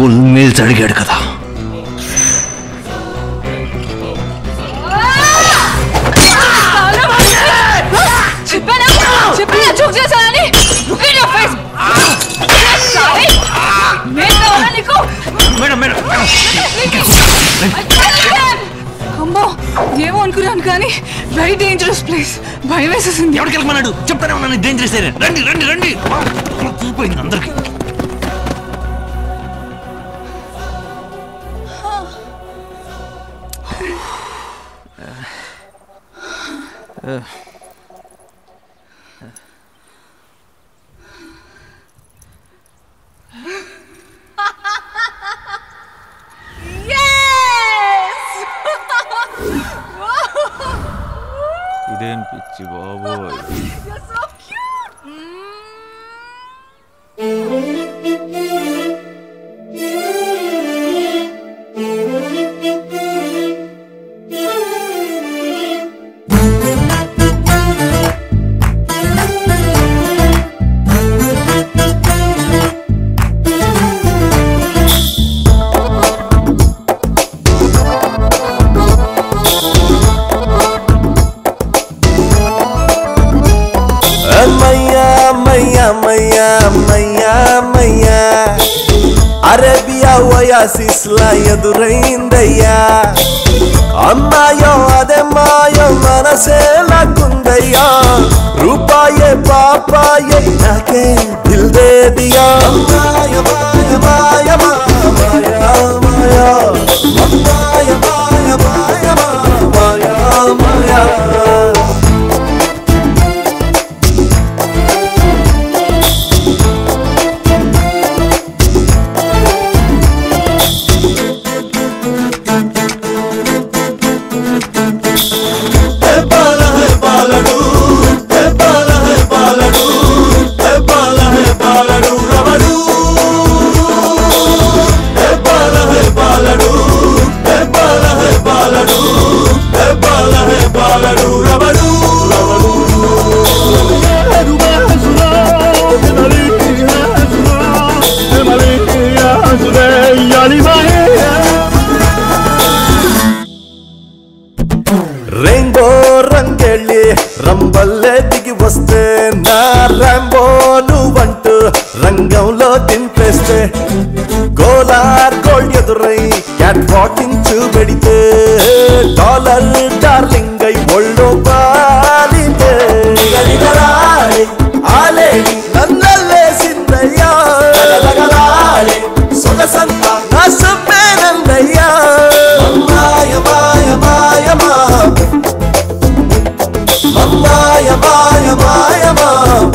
ఫుల్ మీల్స్ అడిగాడు కదా చెప్పానా చెప్పినా చూక్ చేశానని look in your face sorry నేను కావాలా నీకు మేడం మేడం అమ్మో ఏమో అనుకున్నాను కానీ వెరీ డేంజరస్ ప్లేస్ భయం వేసేసింది ఎవరికి వెళ్ళమన్నాడు చెప్తానే ఉన్నాను డేంజరస్ ఏరియా రండి రండి రండి చూపోయింది అందరికి ఇదేం పిచ్చి బాబోయ్ అమ్మయ్యా అమ్మయ్యా అమ్మయ్యా అమ్మయ్యా అమ్మయ్యా అరేబియా ఓయాసిస్లా ఎదురైందయ్యా అమ్మాయో అదే మాయో మనసే లాక్కుందయ్యా రూపాయే పాపాయే నాకే దిల్ దే దియా అమ్మాయ మాయ మాయ మాయ మాయ అమ్మాయ మాయ మాయ మాయ మాయ రెయిన్బో రంగెళ్ళి రంబల్లే దిగి వస్తే నా రంబో నువ్వంటూ రంగంలో దింపేస్తే గోలార్ గోల్డ్ ఎదురై క్యాట్ వాకింగ్ చూపెడితే డాలర్ డార్లింగ్ అయి ఒళ్ళో పాలితే ఆలేడి నన్నల్లేసిందయ్యా సొగసంతా నా సమ్మేనందయ్యా మాయ మాయ మాయ మా మాయ మాయ మాయ మా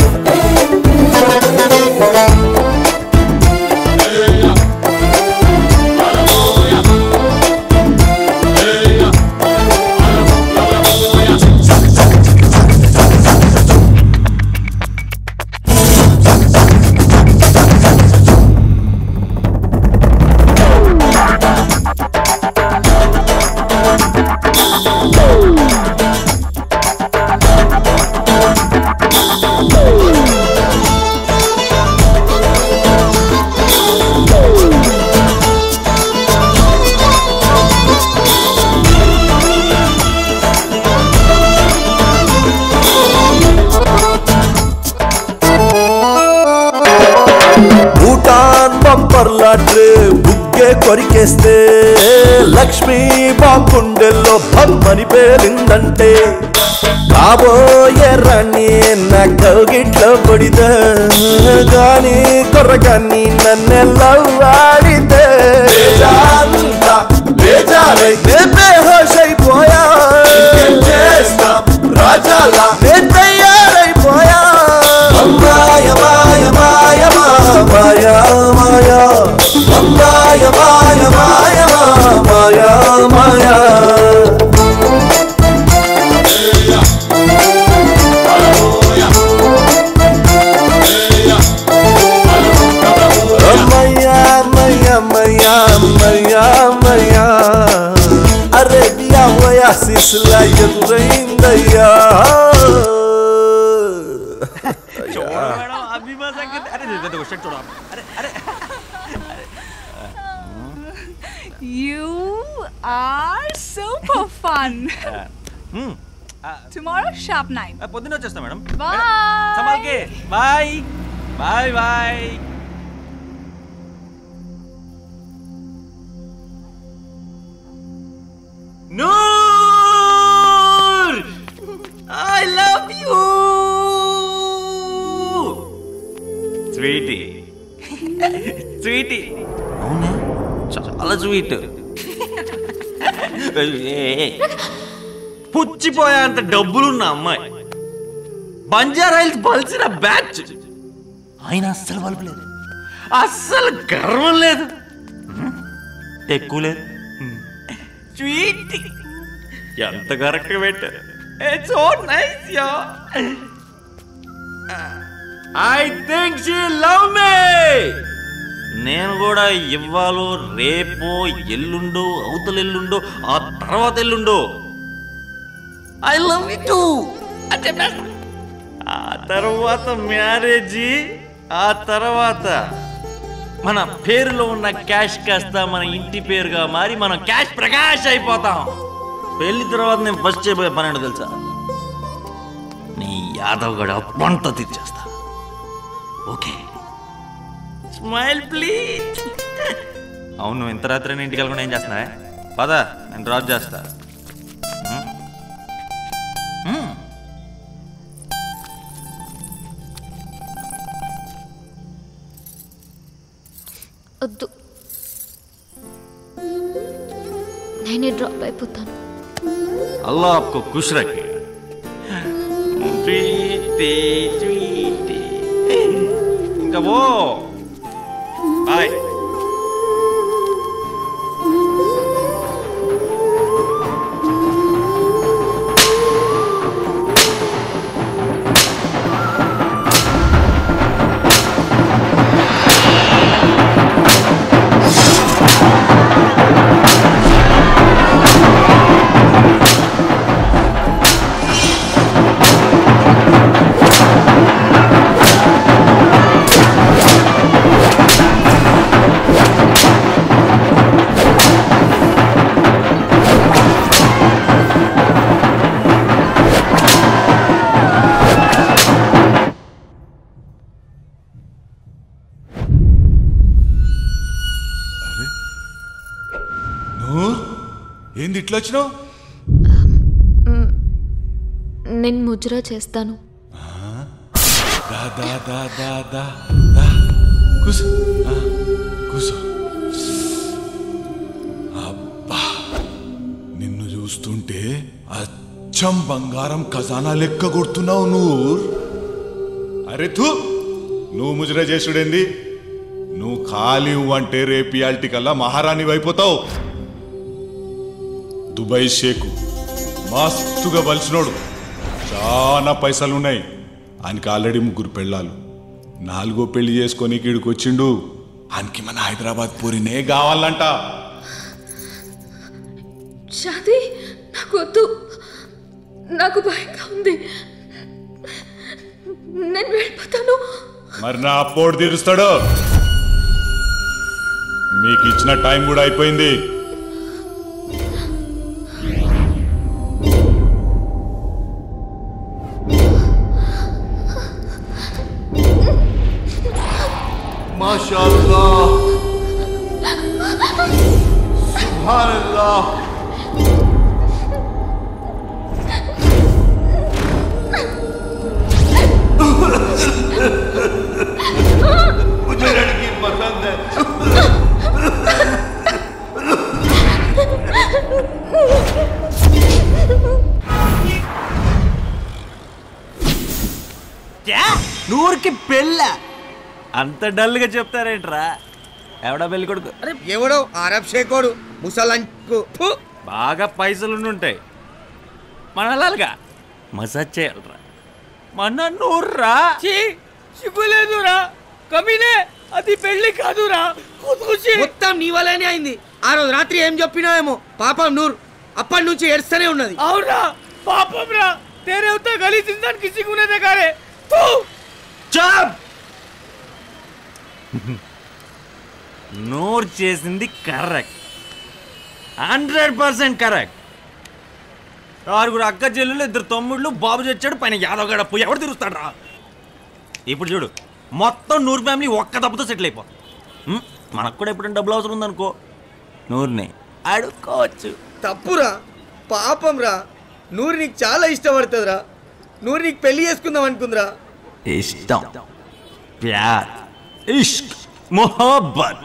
భూటాన్ బంపర్ లాట్రే బుగ్గే కొరికేస్తే లక్ష్మీ బాగుండెల్లో బమ్మని పేరిందంటే కాబోయే రాణి నా కౌగిట్లో పడితే గాని కొర్రగాని నన్నెల్లవాడితే బేజారై బేహోష్ అయిపోయా చేస్తాం రాజాలా నేను తయారైపోయా మాయ మాయ మాయ మాయ మాయ మాయ మాయ మాయ మాయ మాయ అమ్మయ్యా అమ్మయ్యా అమ్మయ్యా అమ్మయ్యా అమ్మయ్యా అరేబియా ఓయాసిస్లా ఎదురైందయ్యా అభిమాసం అరే చూడ అరే అరే You are super fun. Tomorrow, sharp nine. పొద్దున్న వచ్చేస్తా మేడం Bye. సమాల్కే bye bye bye Noor I love you Sweety Sweety అవునా చాలా స్వీట్ పుచ్చిపోయేంత డబ్బులున్న అమ్మాయి బంజారా హిల్స్ బలిసిన బ్యాచ్ ఆయన అస్సలు బలపలేదు అస్సలు గర్వం లేదు ఎక్కువ లేదు స్వీట్ ఎంత కరెక్ట్గా పెట్టారు it's so nice yeah I think she love me నేను కూడా ఇవ్వాలో రేపో ఎల్లుండో అవతల ఎల్లుండో ఆ తర్వాత ఎల్లుండో ఐ లవ్ యూ టూ అంటే ఆ తర్వాత మ్యారేజీ ఆ తర్వాత మన పేరులో ఉన్న క్యాష్ కాస్త మన ఇంటి పేరుగా మారి మనం క్యాష్ ప్రకాష్ అయిపోతాం పెళ్లి తర్వాత నేను ఫస్ట్ చేయబోయే పని ఏంటో తెలుసా నీ యాదవ్ గడ పంట తీర్చేస్తా ఓకే స్మైల్ ప్లీజ్ అవును ఇంత రాత్రి నేను ఇంటికి వెళ్ళకుండా ఏం చేస్తున్నావే పద నేను డ్రాప్ చేస్తా హ్మ్? హ్మ్. వద్దు నేనే డ్రాప్ అయిపోతాను अल्लाह आपको खुश रखे स्वीटी स्वीटी ఇంకా పో బాయ్ నూర్ ఏంది ఇట్లా వచ్చినావు నేను ముజ్రా చేస్తాను దా దా దా దా దా దా కూసో ఆ, కూసో అబ్బా నిన్ను చూస్తుంటే అచ్చం బంగారం ఖజానా లెక్క కొడుతున్నావు నూర్ అరే తూ నువ్వు ముజరా చేసుడేంది నువ్వు ఖాళీ అంటే రేపు ఇయాల్టి కల్లా మహారాణి అయిపోతావు దుబాయ్ షేకు మస్తుగా బలిసినోడు చాలా పైసలున్నాయి ఆయనకి ఆల్రెడీ ముగ్గురు పెళ్ళాలు నాలుగో పెళ్లి చేసుకొని ఇక్కడికి వచ్చిండు ఆయనకి మన హైదరాబాద్ పూరినే కావాలంట షాది నాకు వద్దు నాకు భయంగా ఉంది నేను వెళ్ళిపోతాను మరి నా అప్పోడు తీరుస్తాడు మీకు ఇచ్చిన టైం కూడా అయిపోయింది माशाल्लाह सुभान अल्लाह मुझे लड़की पसंद है నూరికి పెళ్ళ అంత డల్గా చెప్తారేంట్రా ఎవడా పెళ్లి కొడుకు ఎవడో అరబ్ షేకోడు ముసలంకు ఫు. బాగా పైసలు ఉంటాయి మనలాగా మసాజ్ చేయాలరా మన నూర్రా సిగ్గులేదురా కమీనే అది పెళ్లి కాదురా ఖుద్కుషి మొత్తం నీ వల్లనే అయింది ఆ రోజు రాత్రి ఏం చెప్పినావేమో పాపం నూర్ అప్పటి నుంచి ఏడుస్తూనే ఉన్నది అవునా పాపం రా तेरे उतना गली इंसान किसी को नहीं देखा रे तू చాప్ నోరు చేసింది కరెక్ట్ హండ్రెడ్ పర్సెంట్ కరెక్ట్ ఆరుగురు అక్క చెల్లెలు ఇద్దరు తమ్ముళ్ళు బాబు చచ్చాడు పైన యాదవ్ పోయి ఎవడు తిరుగుతాడు రా ఇప్పుడు చూడు మొత్తం నూరు ఫ్యామిలీ ఒక్క దెబ్బతో సెటిల్ అయిపో ఉం? మనకు కూడా ఎప్పుడైనా డబ్బులు అవసరం ఉందనుకో నూరుని అడుక్కోవచ్చు తప్పురా పాపం రా నూరు నీకు చాలా ఇష్టపడుతుందిరా నూరు నీకు పెళ్లి చేసుకుందాం అనుకుందిరా ఇష్టం ప్యార్ ఇష్క్ మొహబ్బత్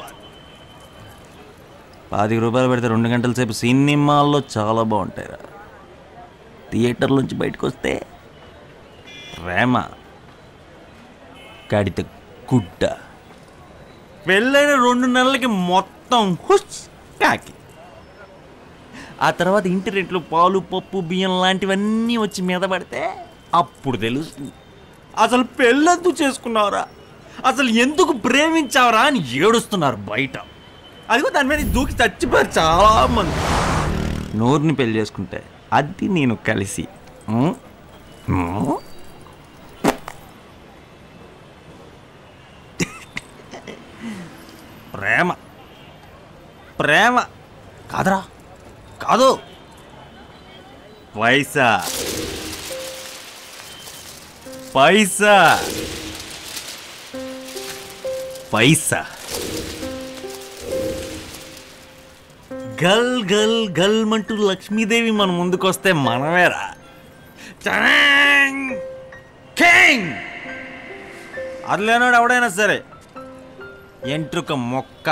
పాతిక రూపాయలు పెడితే రెండు గంటల సేపు సినిమాల్లో చాలా బాగుంటాయిరా థియేటర్ నుంచి బయటకు వస్తే ప్రేమ కడిత గుడ్డ పెళ్ళైన రెండు నెలలకి మొత్తం హుస్ కాకి ఆ తర్వాత ఇంటి రెంట్లు పాలు పప్పు బియ్యం లాంటివన్నీ వచ్చి మీద పడితే అప్పుడు తెలుస్తుంది అసలు పెళ్ళెందుకు చేసుకున్నావురా అసలు ఎందుకు ప్రేమించావురా అని ఏడుస్తున్నారు బయట అదిగో దాని మీద దూకి చచ్చిపోయారు చాలా మంది నోరుని పెళ్లి చేసుకుంటే అది నేను కలిసి ఉం? ఉం? ప్రేమ ప్రేమ కాదరా కాదు పైసా పైసా పైసా గల్ గల్ గల్ అంటూ లక్ష్మీదేవి మన ముందుకొస్తే మనమేరా చడాంగ్! కింగ్ అది లేనాడు ఎవడైనా సరే ఎంట్రుక మొక్క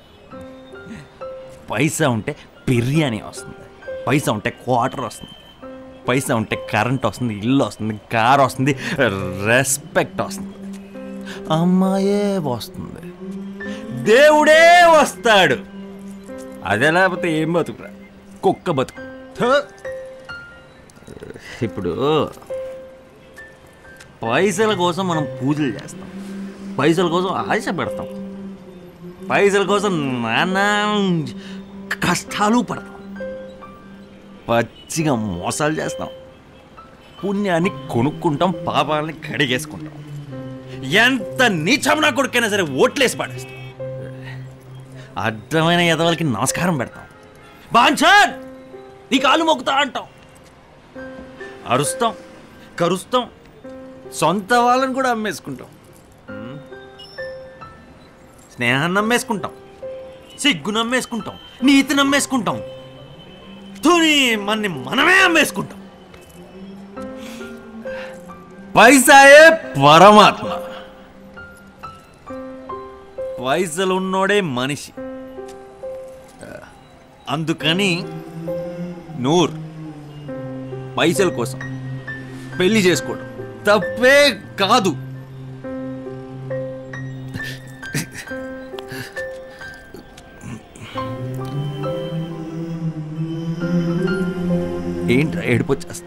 పైసా ఉంటే బిర్యానీ వస్తుంది పైసా ఉంటే క్వార్టర్ వస్తుంది పైసా ఉంటే కరెంట్ వస్తుంది ఇల్లు వస్తుంది కార్ వస్తుంది రెస్పెక్ట్ వస్తుంది అమ్మాయే వస్తుంది దేవుడే వస్తాడు అదే లేకపోతే ఏం బతుకురా కుక్క బతుకు థు. ఇప్పుడు పైసల కోసం మనం పూజలు చేస్తాం పైసల కోసం ఆశ పెడతాం పైసల కోసం నానా కష్టాలు పడతాం పచ్చిగా మోసాలు చేస్తాం పుణ్యాన్ని కొనుక్కుంటాం పాపాలని కడిగేసుకుంటాం ఎంత నీచం నా కొడుకైనా సరే ఓట్లేసి పాడేస్తాం అడ్డమైన ఎదవలకి నమస్కారం పెడతాం బాంఛన్ నీ కాలు మొక్కుతా అంటాం అరుస్తాం కరుస్తాం సొంత వాళ్ళని కూడా అమ్మేసుకుంటాం ఉమ్. స్నేహాన్ని అమ్మేసుకుంటాం సిగ్గును అమ్మేసుకుంటాం నీతిని అమ్మేసుకుంటాం తుని మన్ని మనమే అమ్మేసుకుంటాం పైసాయే పరమాత్మ పైసలు ఉన్నోడే మనిషి అందుకని నూర్ పైసల కోసం పెళ్లి చేసుకోవడం తప్పే కాదు ఏంట్రా ఏడిపోచ్చేస్తా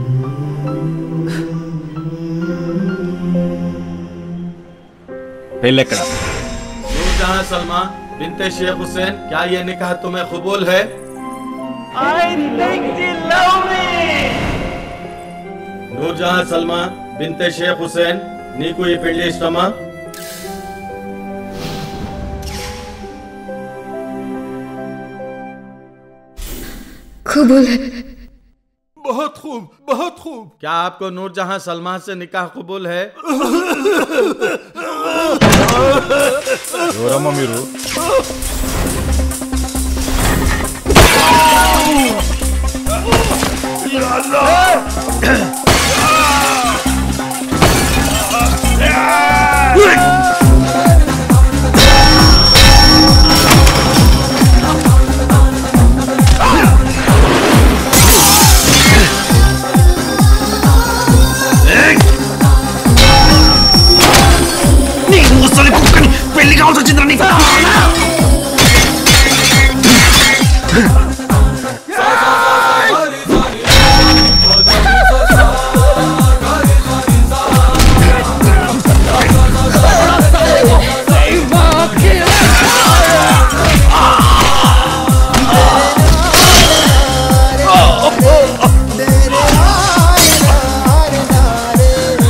పెళ్ళెక్కడ नूरजहां सलमा बिनते शेख हुसैन क्या ये निकाह तुम्हें कबूल है నూర్జహాన్ సల్మా బింతే షేక్ హుసేన్ నీకు ఈ పెళ్లి ఇష్టమా कबूल है बहुत खूब बहुत खूब क्या आपको नूरजहां सलमा से निकाह कबूल है ఎవరమ్మా మీరు నీ ముసలి కుక్కని పెళ్లి కావాల్సి వచ్చిందిరా నీకు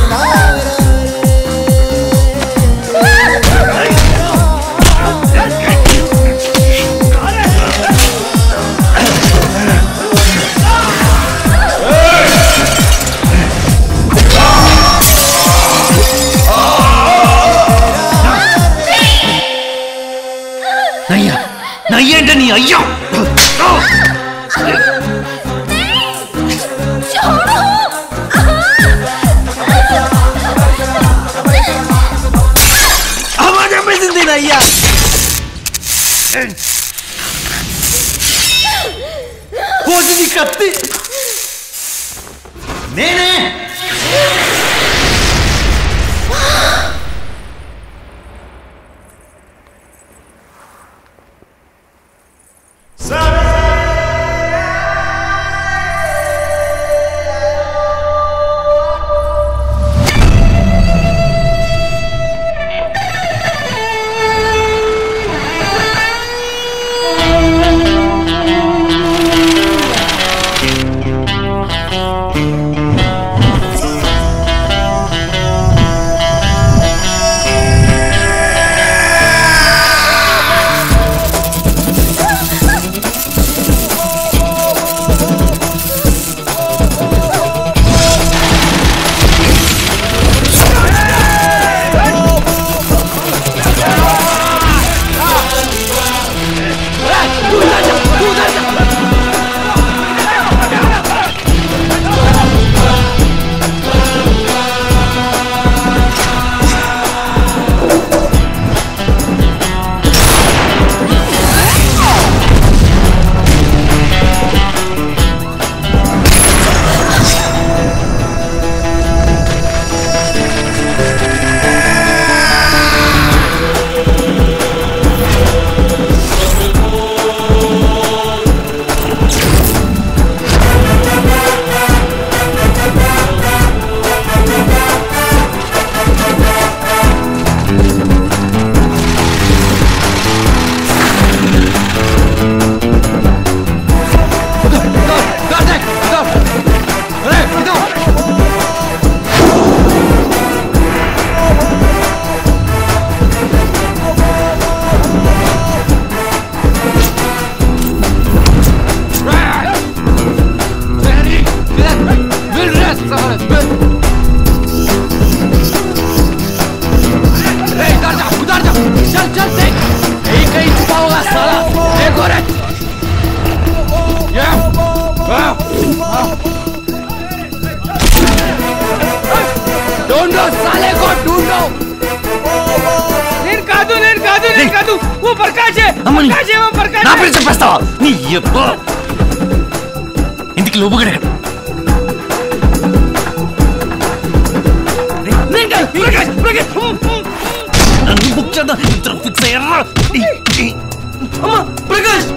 Hey! అయ్యా అమ్మా చంపేసింది నా అయ్యా పోతుంది కత్తి నేనే चल चल देख यही कहीं छुपा होगा साला देखो रे ये ढूंढो साले को ढूंढो నేను కాదు నేను కాదు నేను కాదు ఓ ప్రకాశే అమ్మని. ప్రకాశే ఓ ప్రకాశే నా పేరు చెప్పేస్తావా నీ ఎప్ప ఇంటికి లోపుగడ నేను కాదు ప్రకాశ్ ప్రకాశ్ నన్ను బుక్ చేద్దాం ఇద్దరు ఫిక్స్ అయ్యారా అమ్మా ప్రకాశ్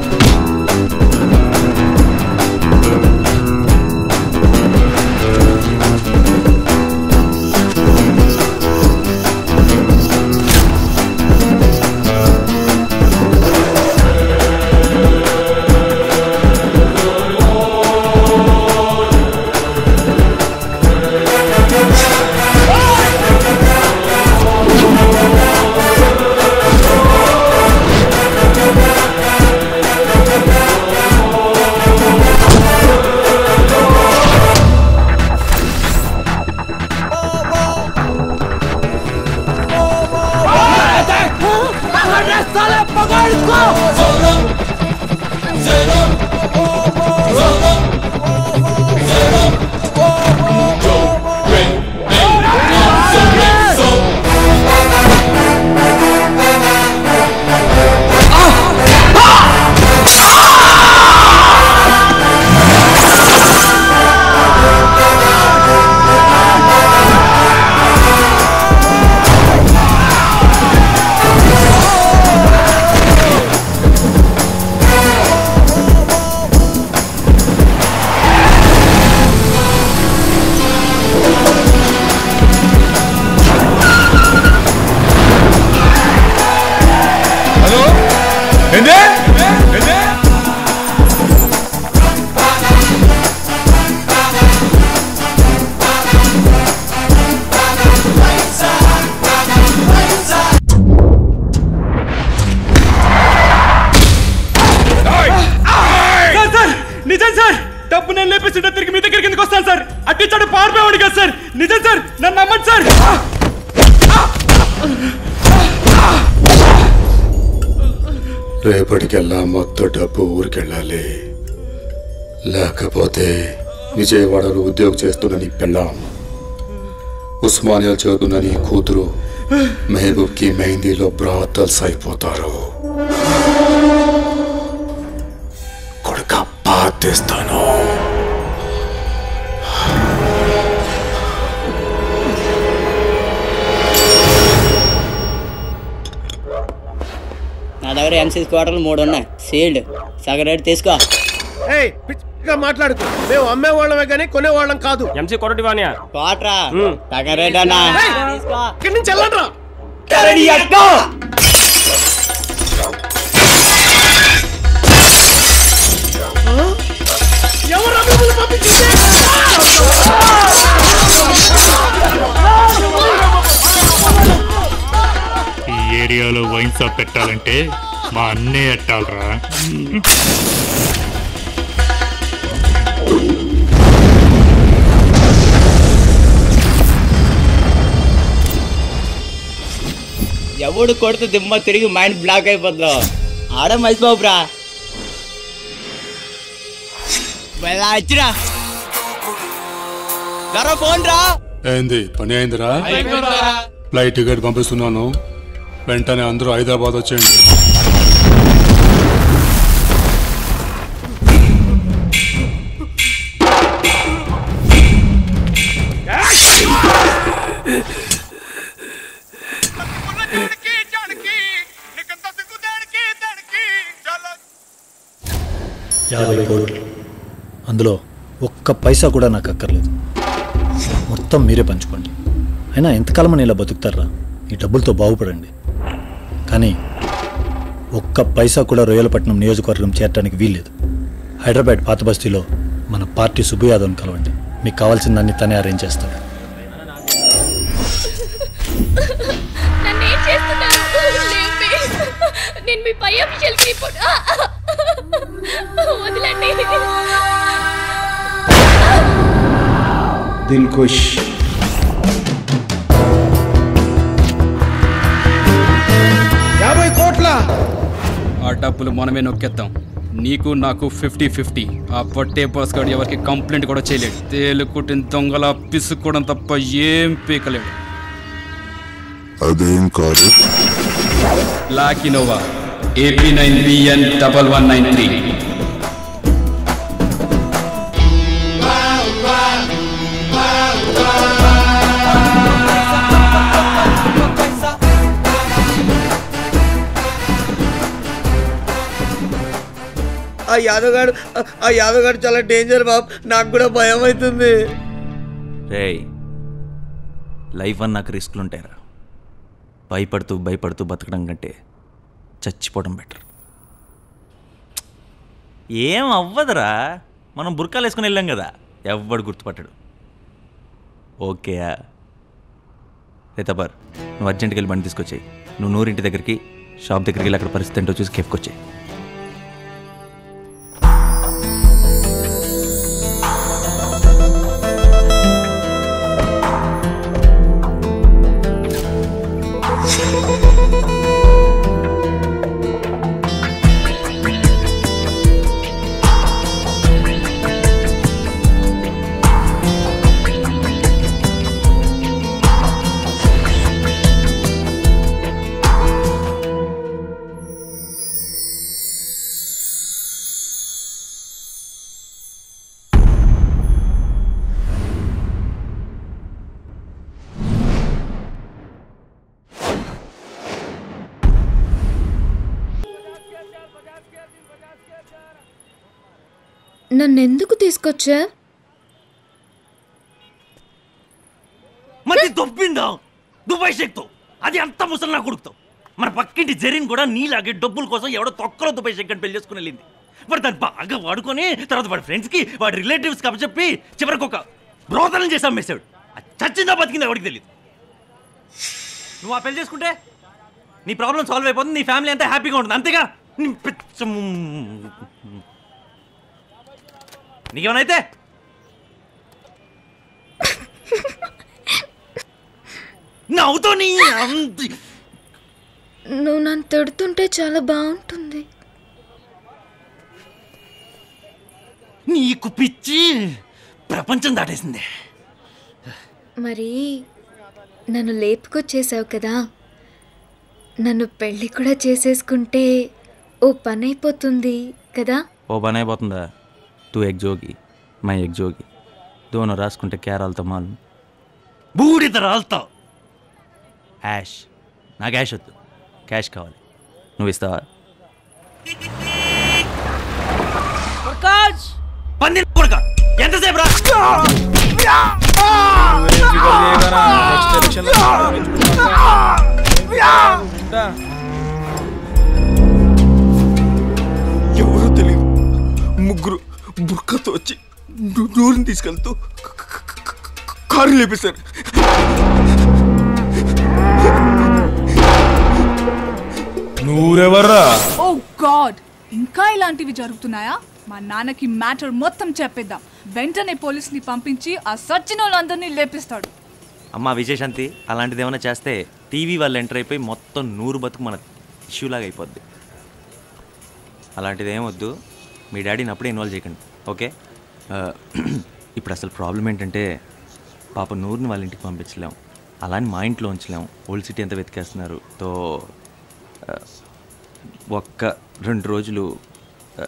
साले पकड़ इसको హలో ఏందే ఏందే సార్ సార్ నిజం సార్ డబ్బు నేను లేపేసి తిరిగి మీ దగ్గరికి ఎందుకు వస్తాను సార్ అట్టించాడు పారిపోయాడు కదా సార్ నిజం సార్ నన్ను నమ్మండి సార్ రేపటికెల్లా మొత్తం డబ్బు ఊరికెళ్ళాలి లేకపోతే విజయవాడలో ఉద్యోగం చేస్తున్న నీ పెళ్ళాం ఉస్మానియా చదువుతున్న నీ కూతురు మెహబూబ్కి మెహందీలో బ్రాతల్స్ అయిపోతారు కొడుక పాతిస్తాను నా దగ్గర ఎంసీ క్వార్టర్లు మూడు ఉన్నాయి సీల్డ్ సగం రేటు తీసుకో ఏయ్ పిచ్చిగా మాట్లాడుకో మేము అమ్మే వాళ్ళమే కానీ కొనేవాళ్ళం కాదు ఎంసీ కొరటి వాణియా క్వార్టరా సగం రేట్ అన్నా తీసుకో ఇక్కడి నుంచి వెళ్ళండ్రా ఎవరు మిమ్మల్ని పంపించింది ఈ ఏరియాలో వైన్ షాప్ పెట్టాలంటే మా అన్నే ఎట్టాలరా ఎవడు కొడితే దిమ్మ తిరిగి మైండ్ బ్లాక్ అయిపోద్దు ఆడ మహేష్ బాబు రా వెళ్ళా వచ్చిరా జరా ఫోన్ రా ఏంది పని అయిందిరా అయిపోయిందిరా. ఫ్లైట్ టికెట్ పంపిస్తున్నాను వెంటనే అందరూ హైదరాబాద్ వచ్చేయండి యాభై కోట్లు అందులో ఒక్క పైసా కూడా నాకు అక్కర్లేదు మొత్తం మీరే పంచుకోండి అయినా ఎంతకాలం అని ఇలా బతుకుతారా ఈ డబ్బులతో బాగుపడండి కానీ ఒక్క పైసా కూడా రొయ్యలపట్నం నియోజకవర్గం చేరడానికి వీల్లేదు హైదరాబాద్ పాత బస్తీలో మన పార్టీ సుబ్బు యాదవ్ని కలవండి మీకు కావాల్సిన దాన్ని తనే అరేంజ్ చేస్తాడు నన్ను ఏం చేస్తున్నారు లేపి. నేను మీ పై అఫీషియల్కి రిపోర్ట్ ఆ! వదలండి దిల్కుష్ యాభై కోట్ల ఆ డబ్బులు మనమే నొక్కేద్దాం నీకు నాకు ఫిఫ్టీ ఫిఫ్టీ ఆ పట్టే బాస్ గారు ఎవరికి కంప్లైంట్ కూడా చేయలేడు తేలుకుట్టిన దొంగల పిసుక్కోవడం తప్ప ఏం పీకలేడు అదేం కాదు లాకినోవా AP nine BN double one nine three ఆ యాదవ్ గారు ఆ యాదవ్ గారు చాలా డేంజర్ బాబ్ నాకు కూడా భయం అవుతుంది రేయ్ లైఫ్ అన్నాక రిస్క్లు ఉంటాయిరా భయపడుతూ భయపడుతూ బతకడం కంటే చచ్చిపోవడం బెటర్ ఏం అవ్వదురా మనం బుర్కాలు వేసుకుని వెళ్ళాం కదా ఎవ్వడు గుర్తుపట్టడు ఓకేయా రేతబార్ నువ్వు అర్జెంట్కి వెళ్ళి బండి తీసుకొచ్చాయి నువ్వు నూరింటి దగ్గరికి షాప్ దగ్గరికి వెళ్ళి అక్కడ పరిస్థితి ఏంటో చూసి కెఫ్కొచ్చాయి నన్నెందుకు తీసుకొచ్చా మరి దొబ్బిందా దుబాయ్ షేక్తో అది అంత ముసలి నా కొడుకుతో మన పక్కింటి జరీన్ కూడా నీలాగే డబ్బుల కోసం ఎవడో తొక్కలో దుబాయ్ షేక్ అని పెళ్లి చేసుకుని వెళ్ళింది మరి దాన్ని బాగా వాడుకొని తర్వాత వాడి ఫ్రెండ్స్కి వాడి రిలేటివ్స్కి అప్పచెప్పి చివరికి ఒక బ్రోతనం చేసి అమ్మేశాడు అది చచ్చిందా బతికిందా ఎవరికి తెలియదు నువ్వు ఆ పెళ్లి చేసుకుంటే నీ ప్రాబ్లం సాల్వ్ అయిపోతుంది నీ ఫ్యామిలీ అంతా హ్యాపీగా ఉంటుంది అంతేగా నీ పిచ్చ ము- నీకేమైతే నవ్వుతో నీ అంత నువ్వు నన్ను తిడుతుంటే చాలా బాగుంటుంది నీకు పిచ్చి ప్రపంచం దాటేసింది మరి నన్ను లేపుకొచ్చేసావు కదా నన్ను పెళ్ళి కూడా చేసేసుకుంటే ఓ పని అయిపోతుంది కదా ఓ పని అయిపోతుందా తూ ఎగ్ జోగి మై ఎగ్ జోగి దోనో రాసుకుంటే కేరాలతో మాలు బూడిద రాల్తావు యాష్ నాకు యాష్ వద్దు క్యాష్ కావాలి నువ్వు ఇస్తావా ప్రకాష్ పంది కొడుక ఎంతసేపు రా ఎవరో తెలియదు ముగ్గురు బుర్కతో వచ్చి నూ- నూరుని తీసుకెళ్తూ క- క- క- కారు లేపేశారు నూరెవర్రా ఓ గాడ్ ఇంకా ఇలాంటివి జరుగుతున్నాయా మా నాన్నకి మ్యాటర్ మొత్తం చెప్పేద్దాం వెంటనే పోలీస్ని పంపించి ఆ సచ్చిన వాళ్ళందరినీ లేపిస్తాడు అమ్మ విజయశాంతి అలాంటిది ఏమైనా చేస్తే టీవీ వాళ్ళు ఎంటర్ అయిపోయి మొత్తం నూరు బతుకు మన ఇష్యూలాగా అయిపోద్ది అలాంటిది ఏం వద్దు మీ డాడీని అప్పుడే ఇన్వాల్వ్ చేయకండి ఓకే ఆ, ఇప్పుడు అసలు ప్రాబ్లం ఏంటంటే పాప నూరుని వాళ్ళ ఇంటికి పంపించలేం అలాని మా ఇంట్లో ఉంచలేం ఓల్డ్ సిటీ ఎంత వెతికేస్తున్నారు తో ఆ, ఒక్క రెండు రోజులు ఆ,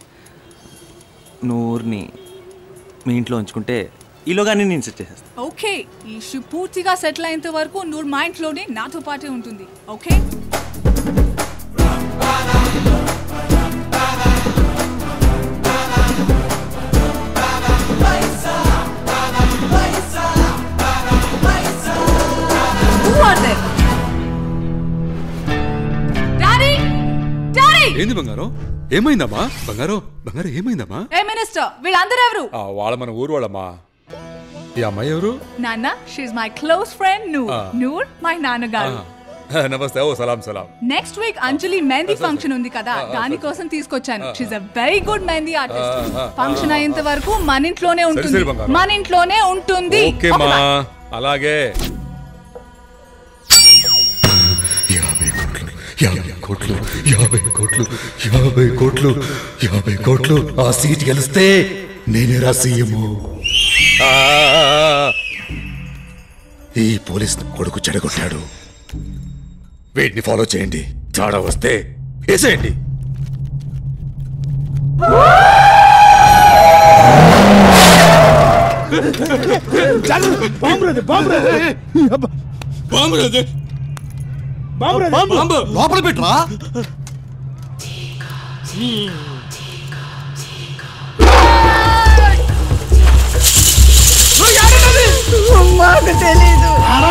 నూరుని మీ ఇంట్లో ఉంచుకుంటే ఈలోగానే నేను సెట్ చేసేస్తాను ఓకే ఈ ఇష్యూ పూర్తిగా సెటిల్ అయ్యేంత వరకు నూరు మా ఇంట్లోనే నాతో పాటే ఉంటుంది okay Who are they? Daddy! Daddy! ఏంది బంగారం ఏమైందమ్మా బంగారం బంగారం ఏమైందమ్మా ఏ మినిస్టర్ వీళ్ళందరూ ఎవరు ఆ, వాళ్ళ మన ఊరు వాళ్ళమ్మా ఈ అమ్మాయి ఎవరు నాన్న she my close friend Noor ఆ. నూర్ మై నాన్నగారు ఆ, నమస్తే ఓ సలాం సలాం next week Anjali mehndi function ఉంది కదా దానికోసం తీసుకొచ్చాను she uh very good mehndi artist ఆ, ఆ, ఫంక్షన్ అయ్యేంత వరకు మన ఇంట్లోనే ఉంటుంది సరే బంగారం. మన ఇంట్లోనే ఉంటుంది ఓకే Okay, మా bye. అలాగే యాభై కోట్లు యాభై కోట్లు యాభై కోట్లు యాభై కోట్లు ఆ సీట్ గెలిస్తే నేనేరా సీఎం ఈ పోలీస్ కొడుకు చెడగొట్టాడు వీటిని ఫాలో చేయండి తేడా వస్తే వేసేయండి లోపల పెట్టురా మాకు తెలీదు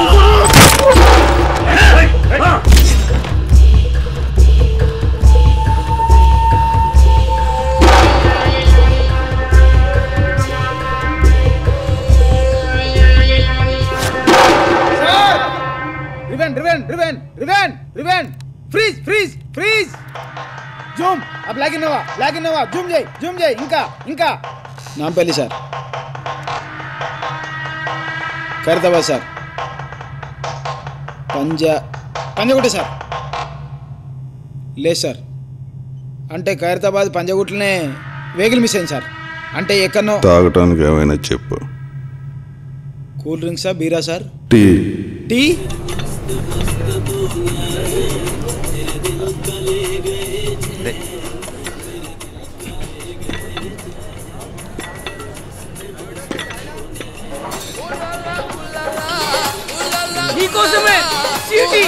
rewind rewind rewind rewind rewind freeze freeze freeze zoom ఆ black Innova black Innova zoom చేయి జూమ్ చేయి ఇంకా ఇంకా నాంపల్లి సార్ ఖైరతాబాద్ సార్ పంజ పంజగుట్ట సార్ లేదు సార్ అంటే ఖైరతాబాద్ పంజగుట్లనే వెహికల్ మిస్ అయింది సార్ అంటే ఎక్కడనో తాగటానికి ఏమైనా చెప్పు కూల్ డ్రింక్సా బీరా సార్ టీ టీ నీకోసమే సీటీ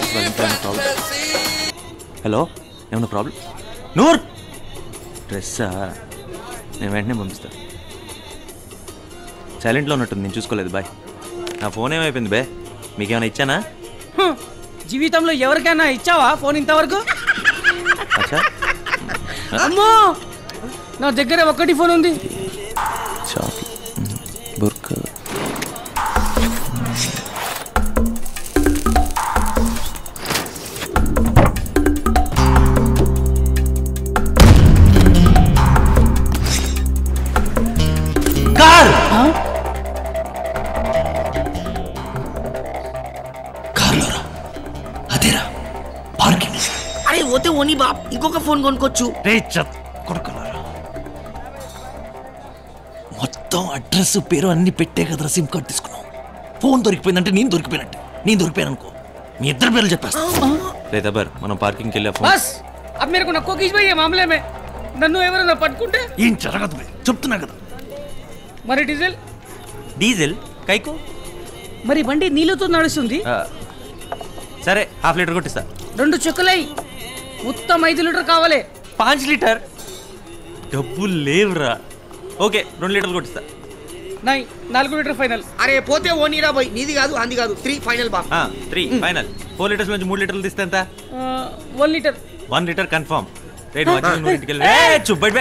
హలో ఏమన్నా ప్రాబ్లం నూర్ డ్రెస్సా నేను వెంటనే పంపిస్తా సైలెంట్లో ఉన్నట్టుంది నేను చూసుకోలేదు బాయ్ నా ఫోన్ ఏమైపోయింది బే మీకేమైనా ఇచ్చానా హ్మ్. జీవితంలో ఎవరికైనా ఇచ్చావా ఫోన్ ఇంతవరకు అచ్చా అమ్మో నా దగ్గర ఒక్కటి ఫోన్ ఉంది చాక్ బుర్క్ కార్ అదేరా పార్కింగ్ అరే పోతే ఓని బాప్ ఇంకొక ఫోన్ కొనుక్కోవచ్చు రే చత్ కొడుకులారా మొత్తం అడ్రస్ పేరు అన్ని పెట్టే కదరా సిమ్ కార్డ్ తీసుకున్నావు ఫోన్ దొరికిపోయిందంటే నేను దొరికిపోయినట్టే నేను దొరికిపోయాను అనుకో మీ ఇద్దరు పేర్లు చెప్పేస్తా లేదా బర్ మనం పార్కింగ్కి వెళ్ళా ఫోన్ బస్ अब मेरे को नक्को खींच भाई ये मामले में నన్ను ఎవరైనా పట్టుకుంటే ఏం జరగదు బే. చెప్తున్నా కదా మరి డీజిల్ డీజిల్ కైకు మరి బండి నీళ్ళతో నడుస్తుంది ఆ, సరే హాఫ్ లీటర్ కొట్టిస్తా రెండు చుక్కలై మొత్తం ఐదు లీటర్ కావాలి పాంచ్ లీటర్ డబ్బులు లేవురా ఓకే రెండు లీటర్లు కొట్టిస్తా నై నాలుగు లీటర్ ఫైనల్ అరే పోతే ఓ నీరా పోయి నీది కాదు అంది కాదు త్రీ ఫైనల్ బా త్రీ ఫైనల్ ఫోర్ లీటర్స్ నుంచి మూడు లీటర్లు తీస్తే ఎంత one litre one litre confirm rate వచ్చి నువ్వు ఇంటికి వెళ్ళి ఏ, చుప్ బయట బే.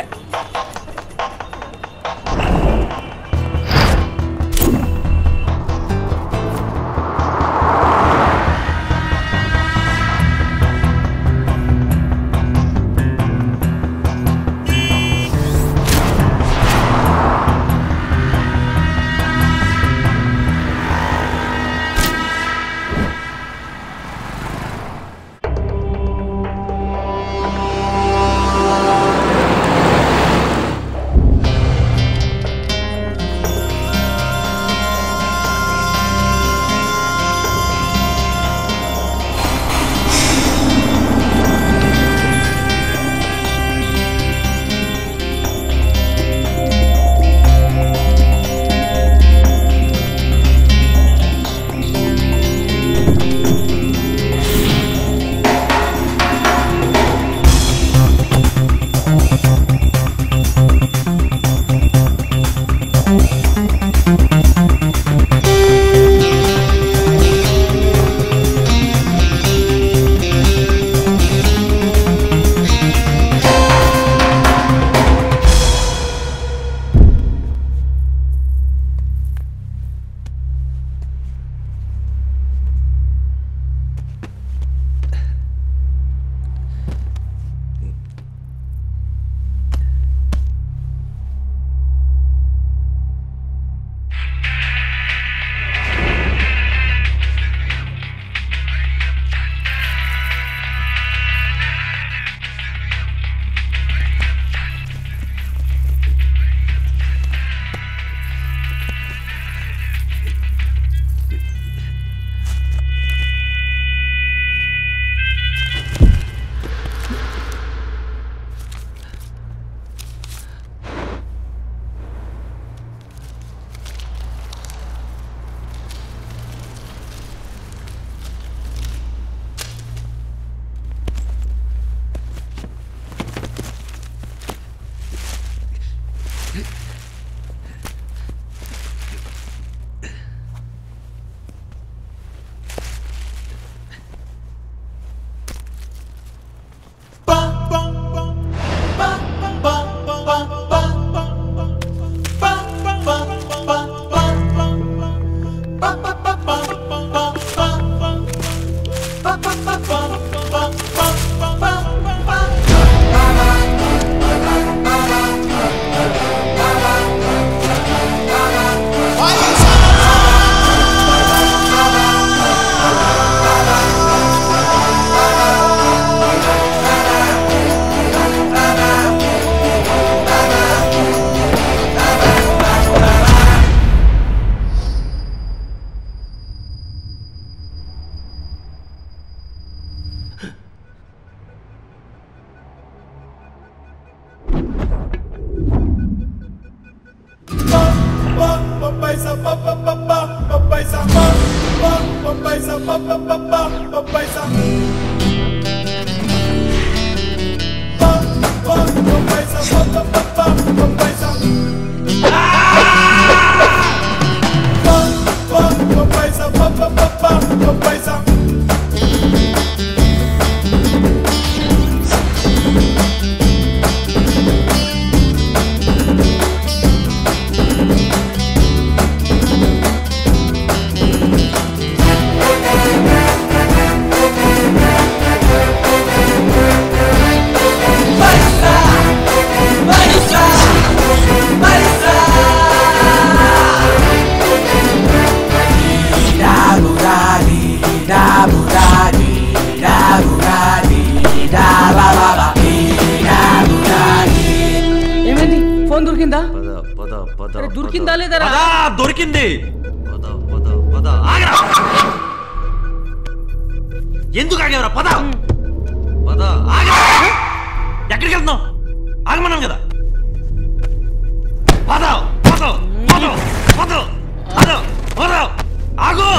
Rally, rally, అరే, దొరికిందా లేదా రా? పద, దొరికింది పద, పద, పద. ఆగరా. ఎందుకు ఆగేవరా పద పద ఆగరా. ఎక్కడికి వెళ్తున్నావు ఆగమన్నాం కదా పద పద పద పద పద పద ఆగు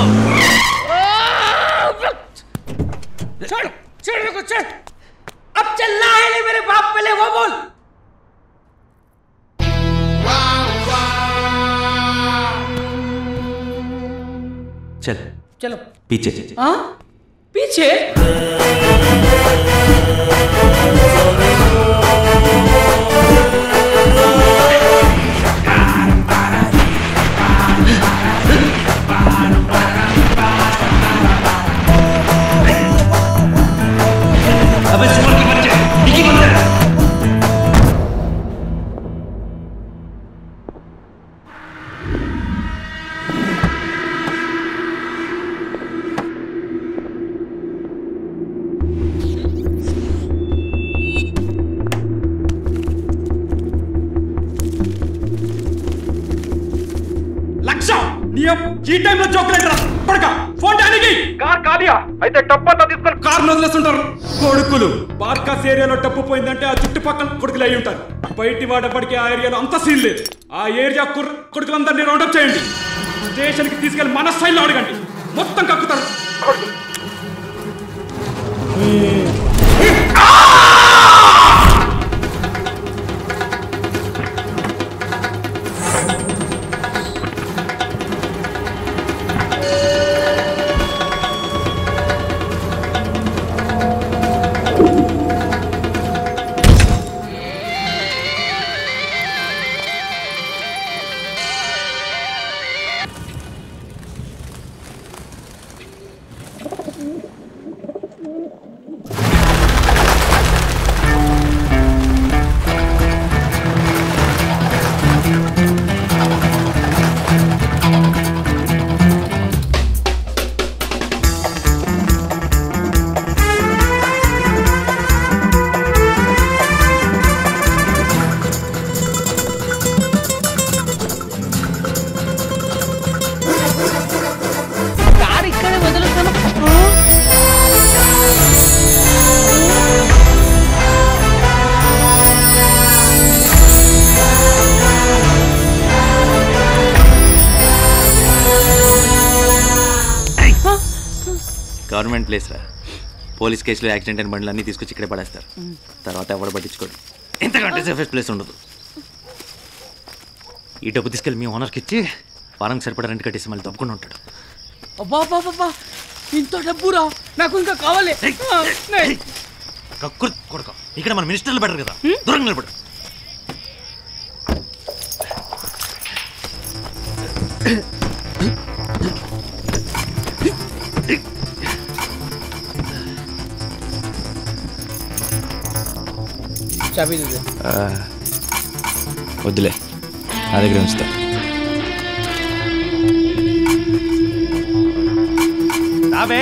छोड़ छोड़ मेरे को छोड़ अब चलना है ले मेरे बाप पहले वो बोल चल चलो पीछे हाँ पीछे अबे सुअर के बच्चे डिग्गी बंद कर లక్ష నీ అప్- ఈ టైంలో జోకులేంట్రా పడక ఫోన్ డానికి కార్ కాలియా అయితే డబ్బు అంతా తీసుకొని కార్ వదిలేస్తుంటారు కొడుకులు బార్కాస్ ఏరియాలో డబ్బు పోయిందంటే ఆ చుట్టుపక్కల కొడుకులు అయి ఉంటారు బయటి వాడప్పటికి ఆ ఏరియాలో అంత సీన్ లేదు ఆ ఏరియా కుర్ర కొడుకులందరినీ రౌండప్ చేయండి స్టేషన్కి తీసుకెళ్లి మన స్టైల్లో అడగండి మొత్తం కక్కుతారు కొడుకులు. కార్ ఇక్కడే వదులుతాను గవర్నమెంట్ ప్లేస్ రా పోలీస్ కేసులో యాక్సిడెంట్ అయిన బండ్లు అన్నీ తీసుకొచ్చి ఇక్కడే పడేస్తారు తర్వాత ఎవడ పట్టించుకోడు ఎంతకంటే సేఫెస్ట్ ప్లేస్ ఉండదు ఈ డబ్బు తీసుకెళ్ళి మీ ఓనర్కి ఇచ్చి వారానికి సరిపడా రెంట్ కట్టేసి మళ్ళీ తప్పకుండా ఉంటాడు అబ్బా అబ్బా, అబ్బా ఇంత డబ్బురా నాకు ఇంకా కావాలి ఆ, నే. కక్కుర్ కొడుకు ఇక్కడ మన మినిస్టర్లు బెటర్ కదా దూరంగా నిలబడు చాబీ దे दे వద్దులే నా దగ్గర ఉంచుతా రావే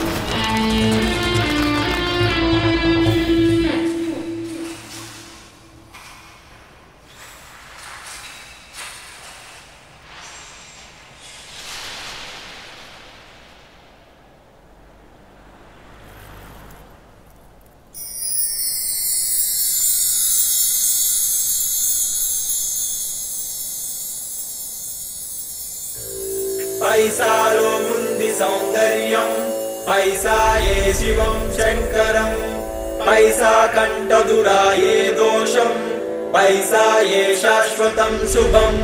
పైసాలో ఉంది సౌందర్యం పైసాయే శివం శంకరం పైసా కంటదురా ఏ దోషం పైసాయే శాశ్వతం శుభం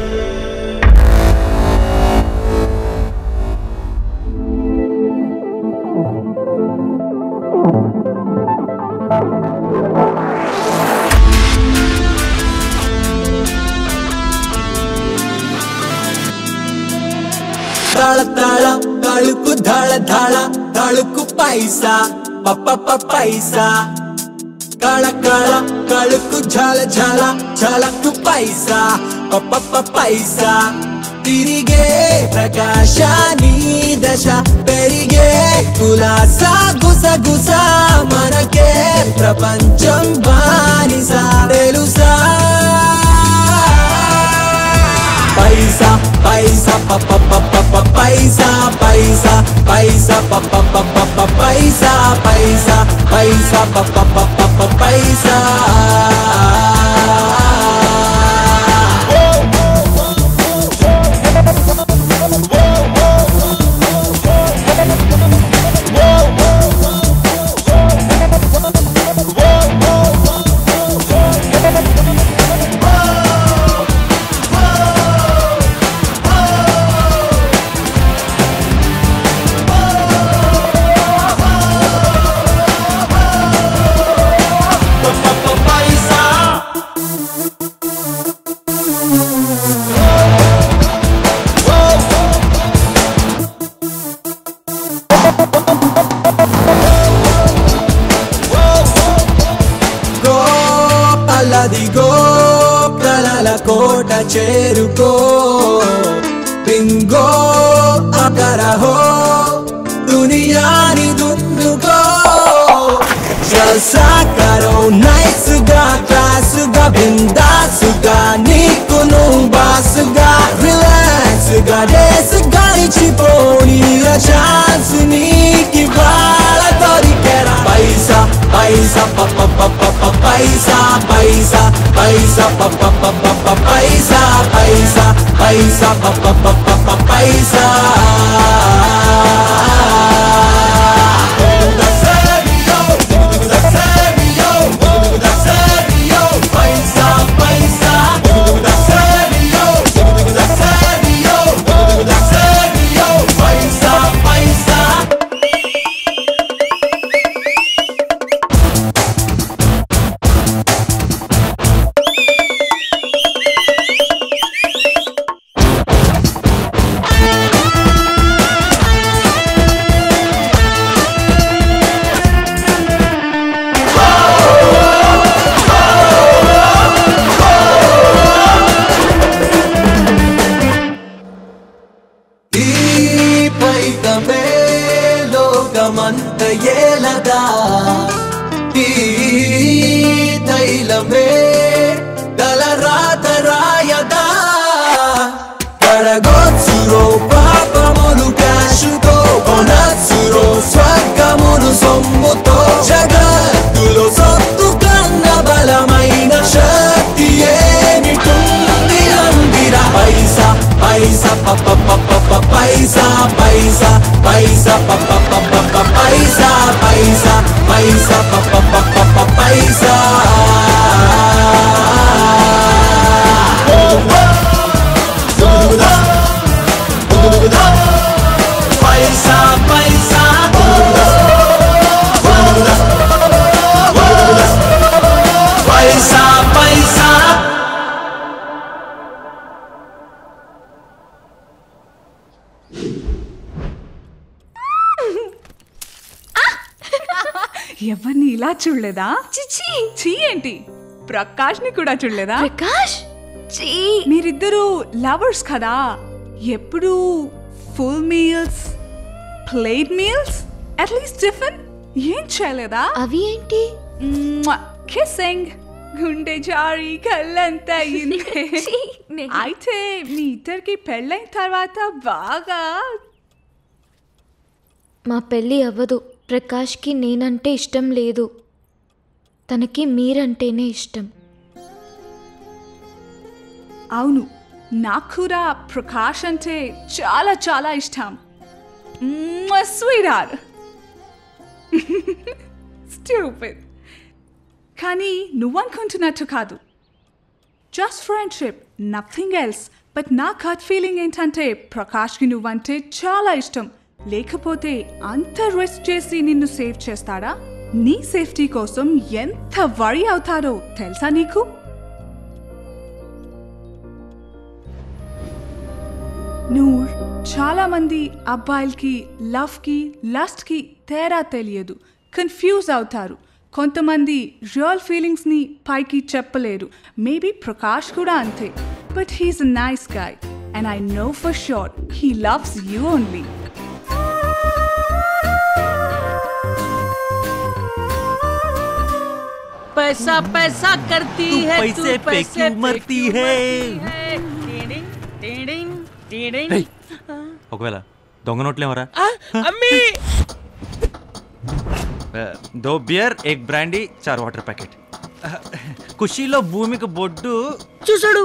తాళ తాళ తళుకు ధాళ ధాళ తళుకు పైసా పప్ప పైసా కాళ కాళ కళుకు ఝాల ఝాల ఝాలకు పైసా పప్ప పైసా తిరిగే ప్రకాశాని దశ పెరిగే కులాసా గుస గుస మనకే ప్రపంచం బానిస తెలుసా పైసా పైసా పైసా పైసా పైసా పైసా పైసా గో అల్లదిగో కలల కోట చేరుకో బింగో అకరహో దునియాని దున్నుకో జల్సా కరో నైస్ గా క్లాస్ గా బిందాసుగా నీకు నువ్వు బాసుగా రిలాక్స్ గా డేస్ గా ఇచ్చిపోని ఛాన్స్ నీకి బాల దొరికెరా పైసా పైసా పప్ప పప్ప పైసా పైసా పైసా పప్ప పప్ప పైసా పైసా పైసా పప్ప పప్ప పైసా పైసా పైసా పైసా పైసా ఈ పైకమే లోకమంత ఏలదా ఈ తైలమే తలరాత రాయదా కడగొచ్చురో పాపములు కాశుతో కొనచ్చురో స్వర్గమును సొమ్ముతో జగత్తులో సొత్తు కన్న బలమైన శక్తి ఏమిటుంది అందిరా పైసా పైసా పప్ప పప్ప పైసా పైసా పైసా పప్ప పప్ప పైసా పైసా పైసా పప్ప పప్ప పైసా పైసా పైసా పైసా పైసా ఎవరిని ఇలా చూడలేదా చిచి చీ ఏంటి ప్రకాష్ ని కూడా చూడలేదా ప్రకాష్ మీరిద్దరూ లవర్స్ కదా ఎప్పుడు full meals plate meals at least tiffin ఏం చేయలేదా అవి ఏంటి కిస్సింగ్ గుండె జారి కళ్ళంతా అయింది అయితే మీ ఇద్దరికి పెళ్ళైన తర్వాత బాగా మా పెళ్ళి అవ్వదు ప్రకాష్కి నేనంటే ఇష్టం లేదు తనకి మీరంటేనే ఇష్టం అవును నాకు కూడా ప్రకాష్ అంటే చాలా చాలా ఇష్టం స్వీట్ స్టూపిడ్ కానీ నువ్వనుకుంటున్నట్టు కాదు just friendship nothing else but నా కట్ ఫీలింగ్ ఏంటంటే ప్రకాష్కి నువ్వంటే చాలా ఇష్టం లేకపోతే అంత రిస్క్ చేసి నిన్ను సేవ్ చేస్తాడా నీ సేఫ్టీ కోసం ఎంత వరి అవుతాడో తెలుసా నీకు నూర్ చాలా మంది అబ్బాయిలకి లవ్కి లస్ట్కి తేడా తెలియదు కన్ఫ్యూజ్ అవుతారు కొంతమంది రియల్ ఫీలింగ్స్ని పైకి చెప్పలేరు మేబీ ప్రకాష్ కూడా అంతే but he's uh nice guy and I know for sure he loves you only पैसा पैसा करती तू है पैसे पे क्यों मरती है? टीडिंग टीडिंग टीडिंग రేయ్ ఒకవేళ దొంగ నోట్లు ఎవరా అమ్మి దో బియర్ ఎగ్ బ్రాండీ చార్ వాటర్ ప్యాకెట్ ఖుషీలో భూమికి బొడ్డు చూసాడు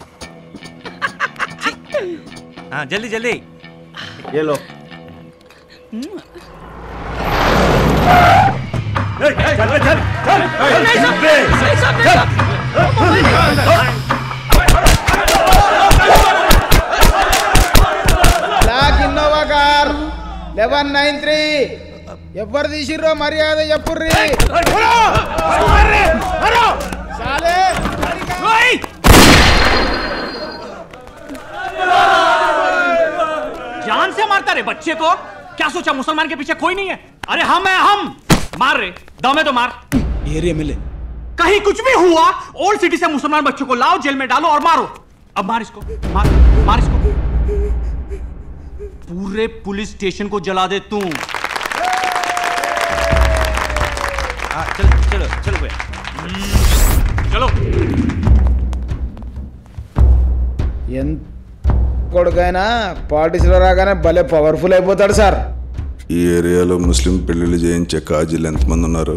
ఆ, జల్దీ జల్దీ ఏలో black Innova car eleven nine three ఎవరు తీసిర్రో మర్యాద చెప్పుర్రి సాలే जान से मारता रे बच्चे को क्या सोचा मुसलमान के पीछे कोई नहीं है अरे हम है हम मार रे दमे तो मार ఏరియా ఎమ్మెల్యే कहीं कुछ भी हुआ ओल्ड सिटी से मुसलमान बच्चों को लाओ जेल में डालो और मारो अब मार इसको मार मार इसको पूरे पुलिस स्टेशन को जला दे तू चलो चलो चलो भैया चलो ఎంత కొడుకైనా పార్టీస్లో రాగానే భలే పవర్ఫుల్ అయిపోతాడు సార్ ఈ ఏరియాలో ముస్లిం పెళ్లిళ్ళు చేయించే కాజీలు ఎంతమంది ఉన్నారు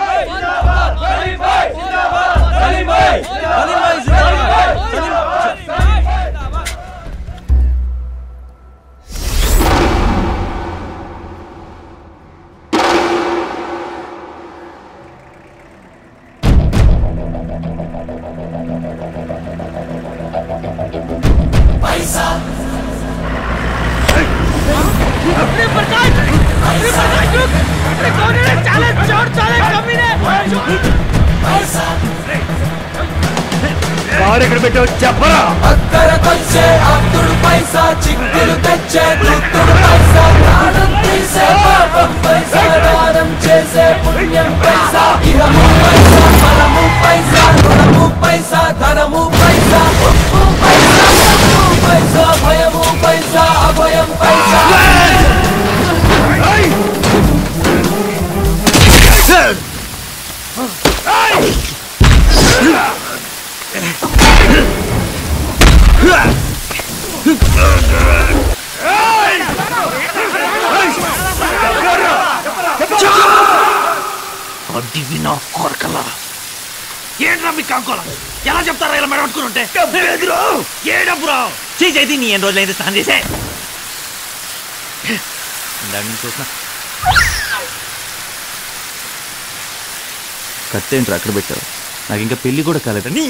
पैसा अपने प्रकाश अपने प्रकाश रुक अपने कौन है चाले चोर चाले कमीने पैसा కారు ఎక్కడ పెట్టావు చెప్పరా అక్కరకొచ్చే అబ్దుడు పైసా చిక్కులు తెచ్చే గుర్తుడు పైసా ప్రాణం తీసే పాపం పైసా దానం చేసే పుణ్యం పైసా ఇహము పైసా పరము పైసా రుణము పైసా ధనము పైసా ఉప్పు పైసా ఉప్పు పైసా భయము పైసా అభయం పైసా అడివి నా కొరకలా ఏంట్రా మీ కాంకోలా ఎలా చెప్తారా ఇలా మెడబట్టుకుని ఉంటే ఏ డబ్బురా చేసి నీ ఎన్ని రోజులైంది స్నానం చేసే ఇందాక నుంచి చూసిన కత్తేంట్రా అక్కడ పెట్టావు నాకు ఇంకా పెళ్లి కూడా కాలేదు నీ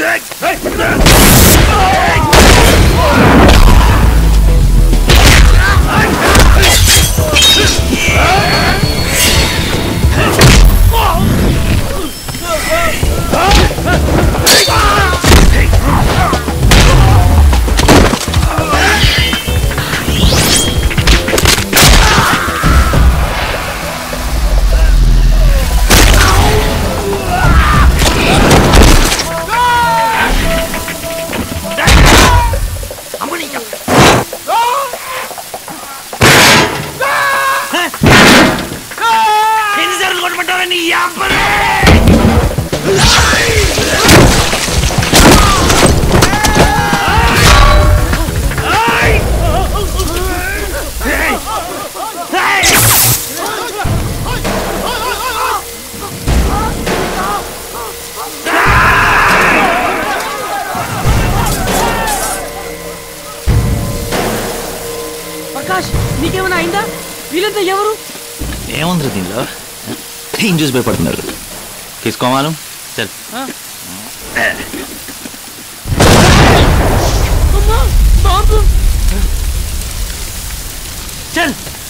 ఎన్నిసార్లు కొట్టమంటారా నీ అబ్బరే ప్రకాష్ నీకేమైనా అయిందా వీళ్ళంతా ఎవరు ఏముంది దీనిలో ఏం చూసి భయపడుతున్నారు తీసుకోమాలు చల్ అమ్మా బాబు చల్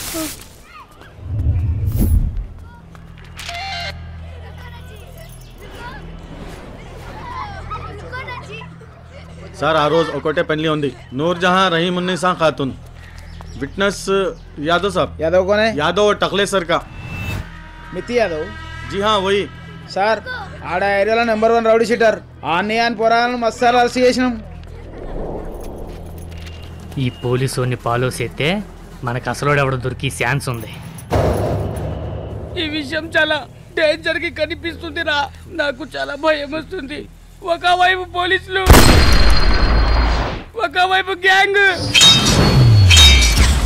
సార్ ఆ రోజు ఒకటే పెళ్లి ఉంది నూర్ జహాं रहीम उन्नीसा खातून विटनेस यादव साहब यादव कौन है यादव टकलेसर का మితి యాదవ్ जी हाँ वही సార్ ఆడ ఏరియాలో నెంబర్ వన్ రౌడీ షీటర్ ఆన్ని అని పొరాలను మస్తాలు అరెస్ట్ చేసినాం ఈ పోలీసు ఫాలో చేస్తే మనకు అసలోడెవడ దొరికి ఛాన్స్ ఉంది ఈ విషయం చాలా డేంజర్ కి కనిపిస్తుందిరా నాకు చాలా భయం వస్తుంది ఒకవైపు పోలీసులు ఒకవైపు గ్యాంగ్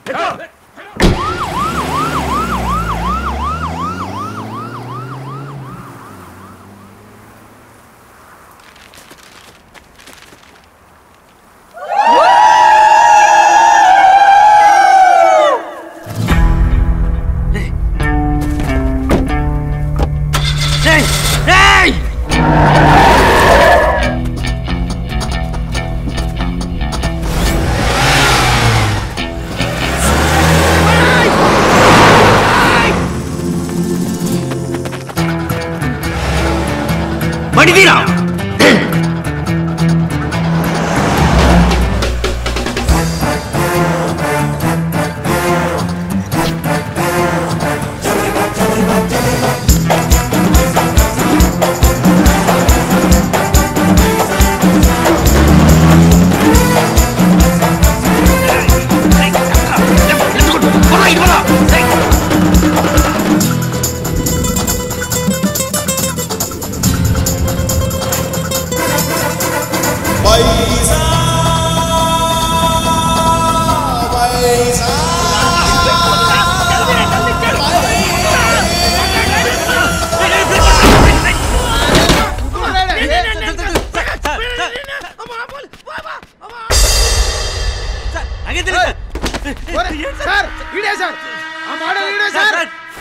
ఏయ్! ఏయ్! బండి తీరా సార్ ఈడే సార్ ఆ మోడల్ ఈడే సార్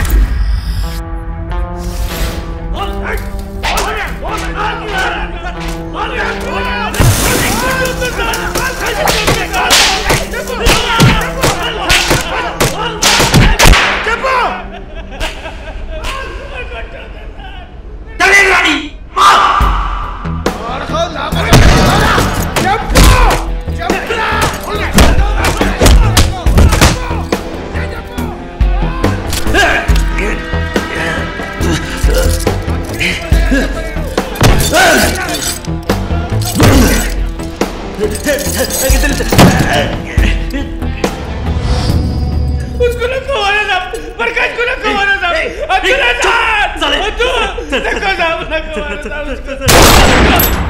उसको नको मारा साहब प्रकाश को नको मारा साहब अब्दुल्ला साहब अब्दुल नको साहब नको मारा साहब उसको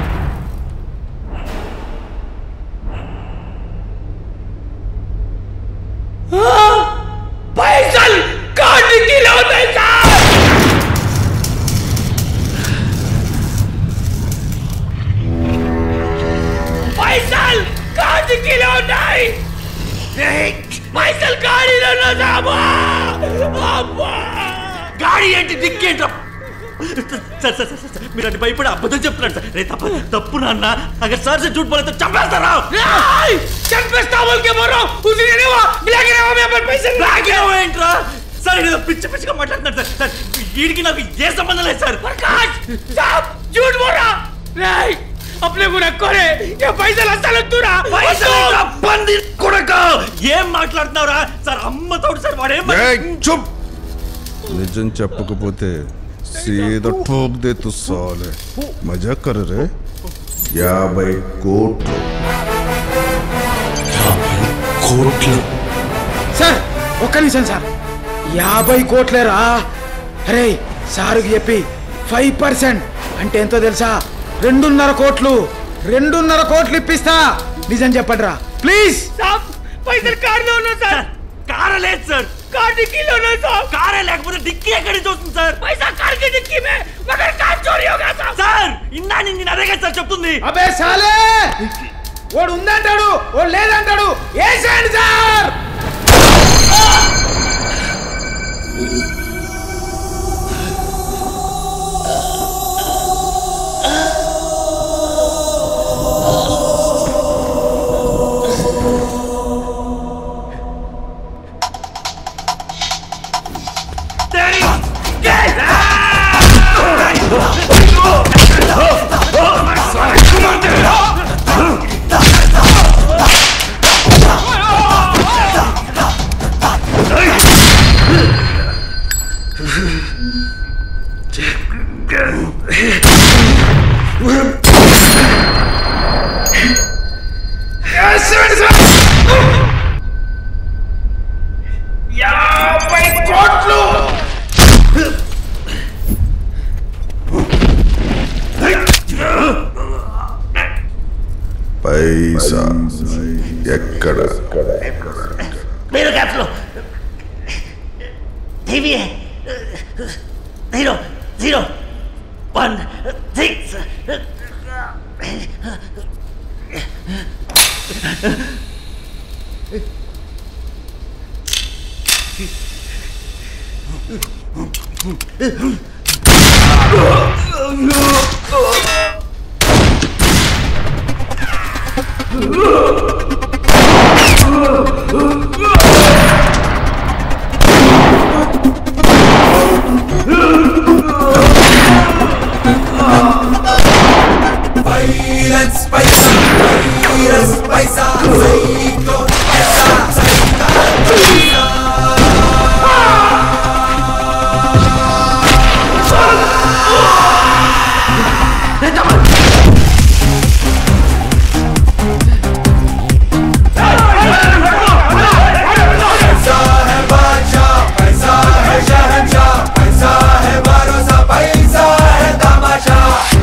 पैसल काट किलो पैसा पैसल काट किलो नहीं పైసలు గాడిలో సాబా అబ్బా గాడి ఏంటి దిక్కేంట సార్ సార్ సార్ సార్ మీరు అంటే భయపడి అబద్ధం చెప్తున్నాడు సార్ రే తప్పు తప్పు నాన్న అగర్ సార్ से झूठ बोले तो చంపేస్తారా చంపేస్తా बोल के बोल रहा हूं उसी ने वो ब्लैक ने वो अपन पैसे ब्लैक ने वो ఏంట్రా సార్ ఇది పిచ్చి పిచ్చిగా మాట్లాడుతున్నాడు సార్ సార్ వీడికి నాకు ఏ సంబంధం లేదు సార్ ప్రకాష్ సాబ్ झूठ बोल रहा नहीं अपने को रखो रे ये పైసలు అసలు వద్దురా పైసలు బంది కొడక ఏం మాట్లాడుతున్నావురా సార్ అమ్మ తోడు సార్ వాడేం చుప్ నిజం చెప్పకపోతే సీదా ठोक दे तू साले मजा कर रे యాభై కోట్లు కోట్లు సార్ ఒక్క నిమిషం సార్ యాభై కోట్లేరా అరే సారుకి చెప్పి ఫైవ్ పర్సెంట్ అంటే ఎంతో తెలుసా రెండున్నర కోట్లు రెండున్నర కోట్లు ఇప్పిస్తా నిజం చెప్పండిరా ప్లీజ్ సాబ్ పైసలు కార్లో ఉన్నా సార్ కార్ లేదు సార్ కార్ డిక్కీలో ఉన్నా సార్ కారే లేకపోతే డిక్కీ ఎక్కడి నుంచి వస్తుంది సార్ పైసా కార్ కి డిక్కీ మే మగర్ కార్ చోరీ హోగా సార్ సార్ ఇన్నా నేను అదే కదా సార్ చెప్తుంది అబే సాలే వాడు ఉందంటాడు వాడు లేదంటాడు వేసేయండి సార్ యాభై కోట్లు పైసా ఎక్కడ మీరు ఇవి zero zero one six Violence, paisa, virus, paisa, psycho, esa, psycho, paisa. पैसा है बादशाह, पैसा है शहंशाह, पैसा है भरोसा, पैसा है तमाशा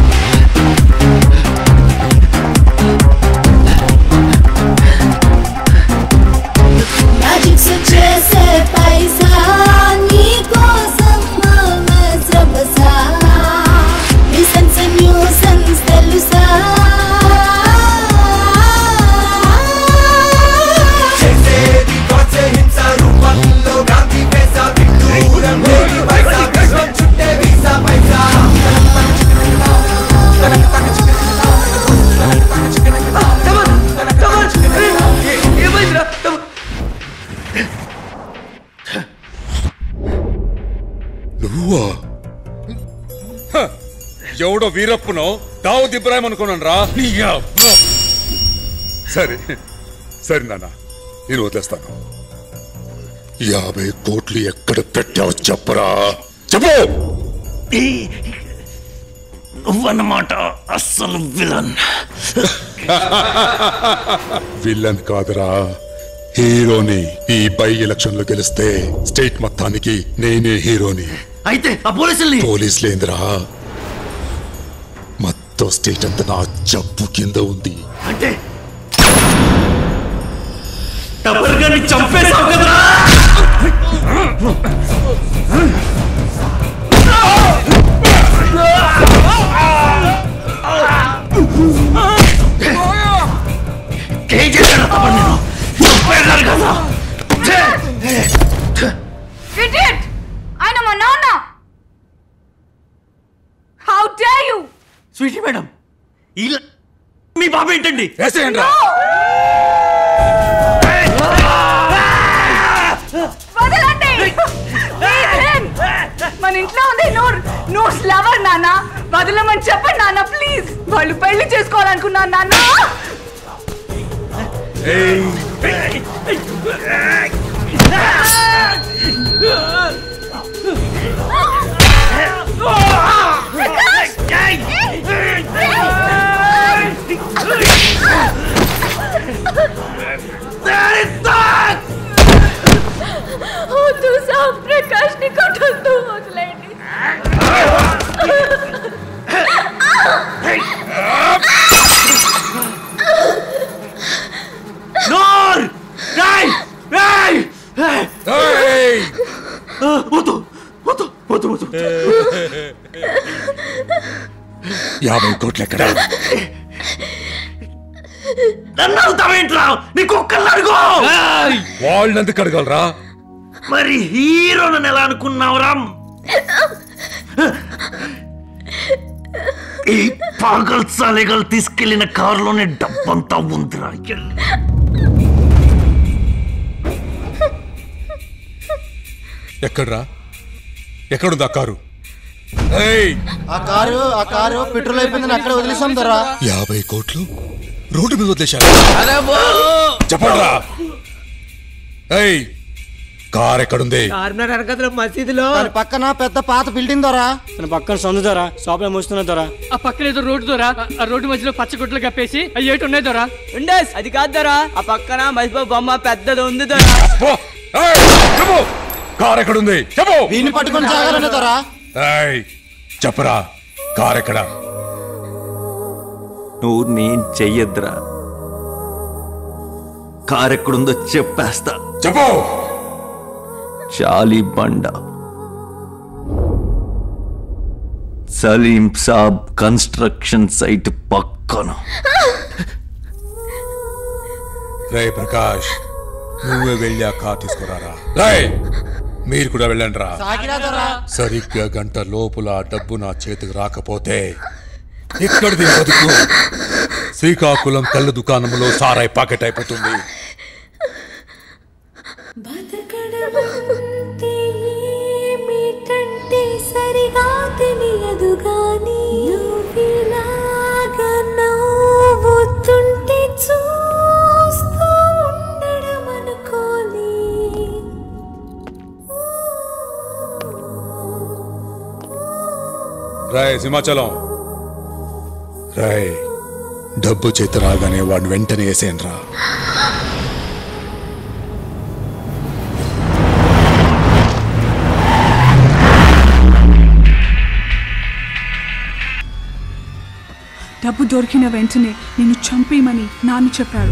మ్యాజిక్స్ చేసే పైసా నీ కోసం శ్రమసా న్యూసెన్స్ న్యూసెన్స్ తెలుసా చేసేది కోసే హింస రూపంలో గాంధీ పేసా విడ్డూరం లేని పైసా విశ్వం చుట్టే వీసా పైసా నువ్వా హ, ఎవడో వీరప్పునో దావుద్ ఇబ్రాహిం అనుకున్నాను రా సరే సరే నాన్న నేను వదిలేస్తాను యాభై కోట్లు ఎక్కడ పెట్టావు చెప్పరా చెప్పు నువ్వన్నమాట అస్సలు విలన్ విల్లన్ కాదురా హీరోని ఈ బై ఎలక్షన్ లో గెలిస్తే స్టేట్ మొత్తానికి నేనే హీరోని అయితే ఆ పోలీసుల్ని పోలీసులేందిరా మొత్తం స్టేట్ అంతా నా జబ్బు కింద ఉంది అంటే టబర్ గారిని చంపేశావు కదరా ఏం చేశాడు తప్ప నేను చంపేశాను కదా Idiot! ఆయన మా నాన్న how dare you Sweety madam ఇలా మీ బాబు ఏంటండి వదలండి Leave him! మన ఇంట్లో ఉంది నూర్ నూర్స్ లవర్ నాన్న వదలమని చెప్పండి నాన్న ప్లీజ్ వాళ్ళు పెళ్లి చేసుకోవాలనుకున్నాను నాన్న వద్దు సామ్ ప్రకాష్ ని కొట్టొద్దు వదిలేండి నోర్ రాయ్ రాయ్ వద్దు వద్దు వద్దు వద్దు యాభై కోట్లు ఎక్కడ నన్ను అవుతావేంట్రా నీ కుక్కల్ని అడుగు వాళ్ళని ఎందుకు అడగలరా మరి హీరో నన్ను ఎలా అనుకున్నావురా ఈ పాగల్ సాలేగల్ తీసుకెళ్లిన కారులోనే డబ్బంతా ఉందిరా ఎక్కడ్రా ఎక్కడుంది ఆ కారు ఆ కారు ఆ కారు పెట్రోల్ అయిపోయిందని అక్కడ వదిలేసాం దొరా యాభై కోట్లు రోడ్డు మీద వదిలేశారు చెప్పండిరా ఏయ్ కార్ ఎక్కడుంది చార్మినార్ వెనకదల మసీదులో దాని పక్కన పెద్ద పాత బిల్డింగ్ దొరా తన పక్కన సొంత దొరా షాప్లో మూస్తున్న దొరా ఆ పక్కన ఏదో రోడ్డు దొరా ఆ రోడ్డు మధ్యలో పచ్చ గుడ్లు కప్పేసి అవి ఏటి ఉన్నాయి దొరా ఉండేస్ అది కాదు దొరా ఆ పక్కన మసిపో బొమ్మ పెద్దది ఉంది దొరా కార్ ఎక్కడుంది చెప్పు దీన్ని పట్టుకొని జాగాలనే దొరా ఏయ్ చెప్పరా కార్ ఎక్కడ నువ్వు నేను చెయ్యొద్దురా కారు ఎక్కడుందో చెప్పేస్తా చెప్పు చాలీ బండ సలీం సాబ్ కన్స్ట్రక్షన్ సైట్ పక్కన రే ప్రకాష్ నువ్వే వెళ్ళి ఆ కార్ తీసుకురారా రేయ్ మీరు కూడా వెళ్ళండి రా సరిగ్గా గంట లోపల ఆ డబ్బు నా చేతికి రాకపోతే ఇక్కడిది బతుకు శ్రీకాకుళం కళ్ళ దుకాణంలో సారాయి పాకెట్ అయిపోతుంది ఏమిటంటే సరిగా తెలియదు గాని నువ్విలాగా నవ్వుతుంటే చూస్తూ ఉండడం అనుకోని రాయ్ సింహాచలం రాయ్ డబ్బు చేతి రాగానే వాడిని వెంటనే వేసేయండి రా డబ్బు దొరికిన వెంటనే నిన్ను చంపేయమని నాన్న చెప్పారు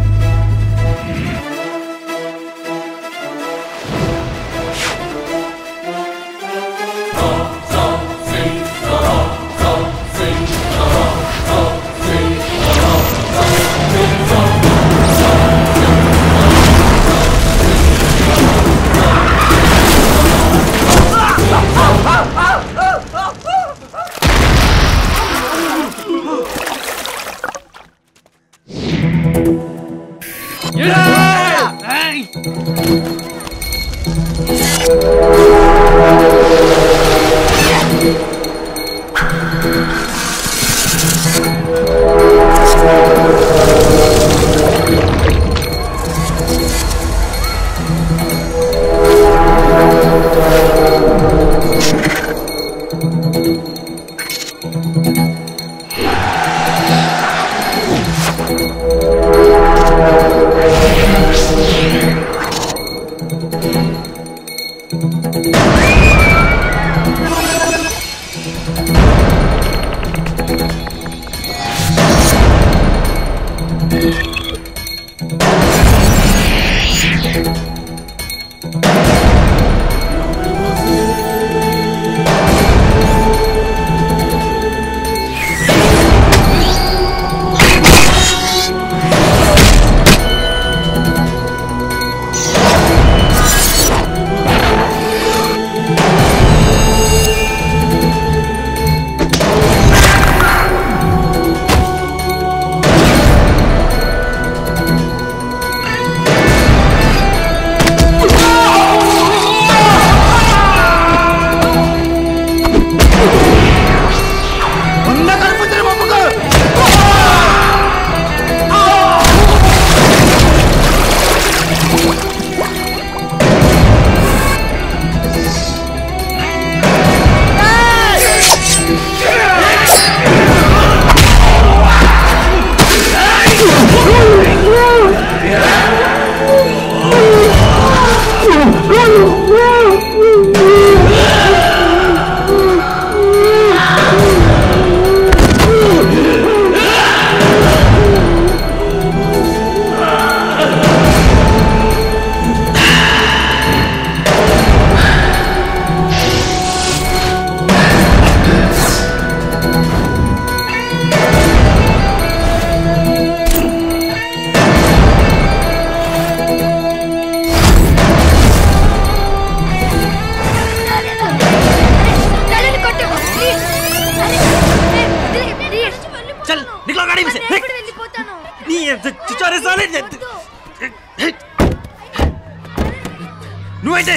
चल निकलो गाड़ी में से नहीं ये चुचारे साले నువ్వైతే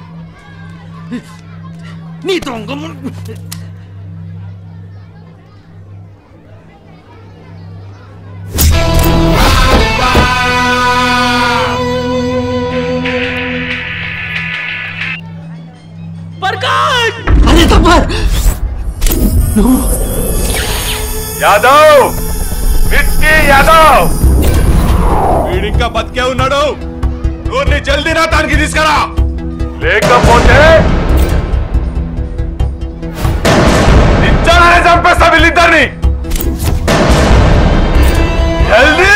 నీ దొంగ ము- बरकत अरे तब्बर యాదవ్ మిర్చి యాదవ్ వీడింకా బతికే ఉన్నాడు నూర్ని జల్దీ నా తానికి తీసుకురా లేకపోతే నిచ్చానే చంపేస్తా వీళ్ళిద్దరిని జల్దీ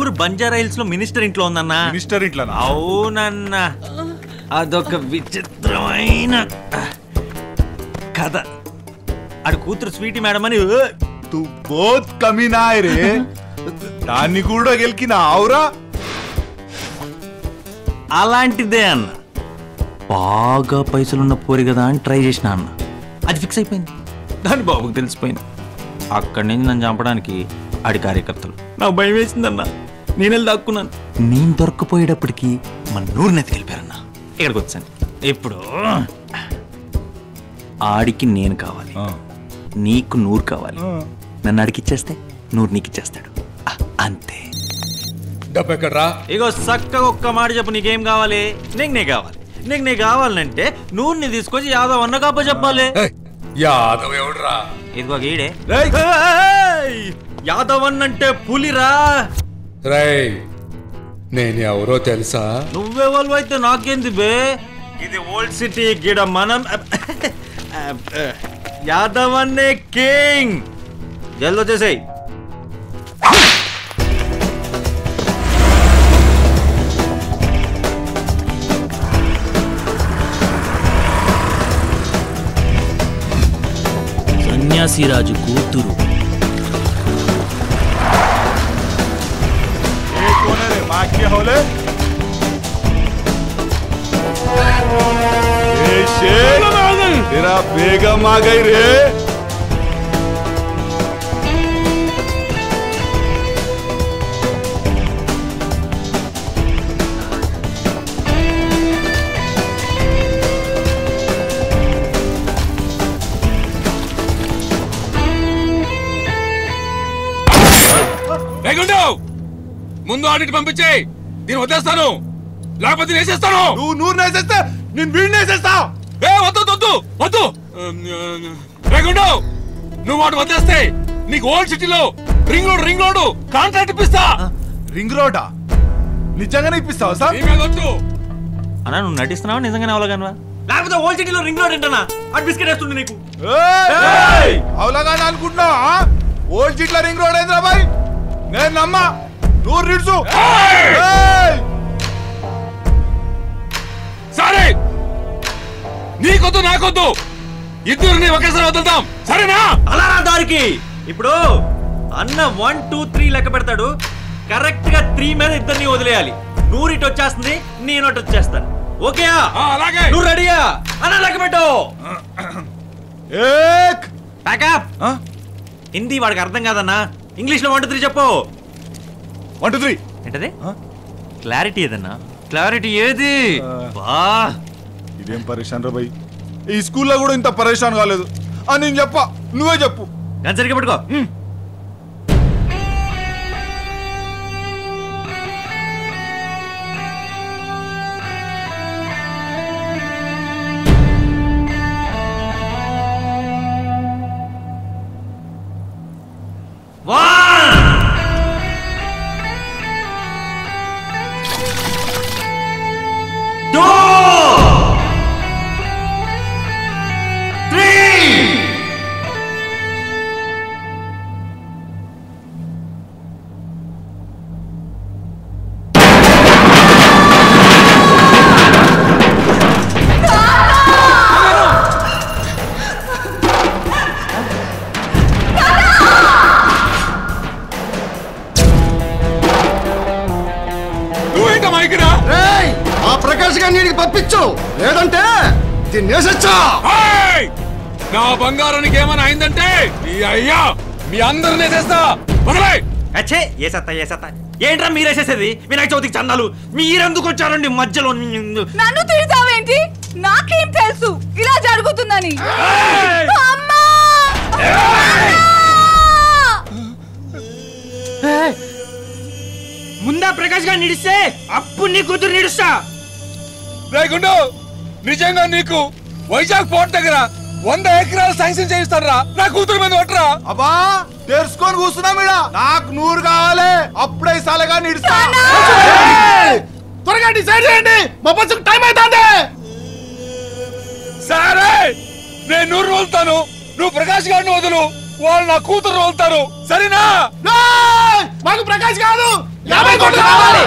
కూతురు బంజారా హిల్స్ లో మినిస్టర్ ఇంట్లో ఉందన్నా మినిస్టర్ ఇంట్లో అవునన్నా అదొక విచిత్రమైన కథ ఆడు కూతురు స్వీటీ మేడం అని తు బోత్ కమీనాయ్ రే దాన్ని కూడా గెలికిన ఆవురా అలాంటిదే అన్న బాగా పైసలున్న పోరి కదా అని ట్రై చేసిన అన్న అది ఫిక్స్ అయిపోయింది దాని బాబుకి తెలిసిపోయింది అక్కడి నుంచి నన్ను చంపడానికి ఆడి కార్యకర్తలు నాకు భయం వేసిందన్న నేను వెళ్ళి దాక్కున్నాను నేను దొరకపోయేటప్పటికి మన నూరు నెత్తికెళ్ళిపోయారన్న ఇక్కడికి వచ్చాను ఇప్పుడు ఆడికి నేను కావాలి నీకు నూరు కావాలి నన్ను ఆడికి ఇచ్చేస్తే నూరు నీకు ఇచ్చేస్తాడు ఆ, అంతే డబ్బు ఎక్కడ్రా ఇగో చక్కగా ఒక్క మాట చెప్పు నీకేం కావాలి నీకు నే కావాలి నీకు నే కావాలంటే నూనె తీసుకొచ్చి యాదవ్ అన్న కప్ప చెప్పాలి యాదవ్ ఎవడురా ఇదిగో గీడే ఏయ్! యాదవ్ అన్నంటే పులిరా రై నేను ఎవరో తెలుసా నువ్వెవరు అయితే నాకేంది బే ఇది ఓల్డ్ సిటీ గిడ మనం యాదవ్ అన్నే కింగ్ జల్ది వచ్చేసాయి సన్యాసిరాజు కూతురు ఏ కోనే రే మాకి హోలే ఏ शेर तेरा बेगम आ गई रे రేగుండు ముందు ఆడిట్ పంపించేయి దీన్ని వదిలేస్తాను లేకపోతే వేసేస్తాను నువ్వు నూరు వేసేస్తా నేను వీడిని వేసేస్తా ఏ వద్దు వద్దు వద్దు రేగుండు నువ్వు వాడు వదిలేస్తే నీకు ఓల్డ్ సిటీలో ring road ring road contract ఇప్పిస్తా రింగ్ రోడా నిజంగానే ఇప్పిస్తావా సార్ నీ మీద వద్దు అన్నా నువ్వు నటిస్తున్నావా నిజంగానే అవలగానువా లేకపోతే ఓల్డ్ సిటీలో రింగ్ రోడ్ ఏంటన్నా అటు బిస్కెట్ వేస్తుంది నీకు అవలాగానే అనుకుంటున్నా ఓల్డ్ చిట్ల రింగ్ రోడ్ ఏంద్రా బాయ్ నేను నమ్మా నూరు నిడుచు సరే నీకొద్దు నాకొద్దు ఇద్దరిని ఒకేసారి వదులుతాం సరేనా అలా రా దారికి ఇప్పుడు అన్న వన్ టూ త్రీ లెక్క పెడతాడు కరెక్ట్ గా త్రీ మీద ఇద్దరిని వదిలేయాలి నూరు ఇటు వచ్చేస్తుంది నేను అటు వచ్చేస్తాను ఓకేయా అలాగే నువ్వు రెడీయా అన్న లెక్క పెట్టు ప్యాకప్ హిందీ వాడికి అర్థం కాదన్నా ఇంగ్లీష్ లో వన్ టూ త్రీ చెప్పు వన్ టూ త్రీ ఏంటది క్లారిటీ ఏదన్నా క్లారిటీ ఏది బా ఇదేం పరేషాన్ రా బాయ్ ఈ స్కూల్లో కూడా ఇంత పరేషాన్ కాలేదు అని నేను చెప్పా నువ్వే చెప్పు సరిగ్గా పెట్టుకో నువ్వేంటమ్మా ఇక్కడ రేయ్ ఆ ప్రకాష్ గారిని నీడికి పంపించు లేదంటే తినేసొచ్చా ఏయ్! నా బంగారానికి ఏమైనా అయిందంటే ఈ అయ్యా మీ అందరినీ చేస్తా వదలే అచ్చే ఏ సత్తా ఏ సత్తా ఏంట్రా మీరేసేసేది వినాయక చవితికి చందాలు మీరెందుకు వచ్చారండి మధ్యలో నన్ను తిడతావేంటి నాకేం తెలుసు ఇలా జరుగుతుందని అమ్మా! ముందా ప్రకాష్ గారు నిడిస్తే అప్పుడు నీ కూతురు నిడుస్తా రేగుండు నిజంగా నీకు వైజాగ్ పోర్ట్ దగ్గర వంద ఎకరాలు శాంక్షన్ చేయిస్తారా నా కూతురు మీద కొట్టరా అబ్బా తెరుచుకొని కూర్చున్నా మీడ నాకు నూరు కావాలి అప్పుడే సాలగా నిడుస్తా త్వరగా డిసైడ్ చేయండి మా బస్సుకు టైం అవుతుంది సరే నేను నూరు రోజుతాను నువ్వు ప్రకాష్ గారిని వదులు వాళ్ళు నా కూతురు వదులుతారు సరేనా మాకు ప్రకాష్ కాదు యాభై కోట్లు కావాలి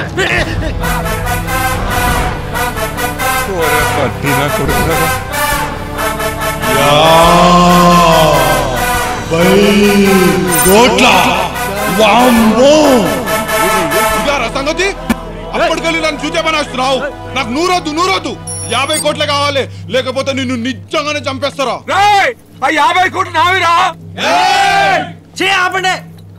కోట్ల వామ్మో ఇదారా సంగతి అప్పటికెళ్ళి నన్ను చూచేమని వస్తున్నావు నాకు నూరొద్దు నూరొద్దు యాభై కోట్లే కావాలి లేకపోతే నిన్ను నిజంగానే చంపేస్తారా ఆ యాభై కోట్లు నావిరా చే ఆపండి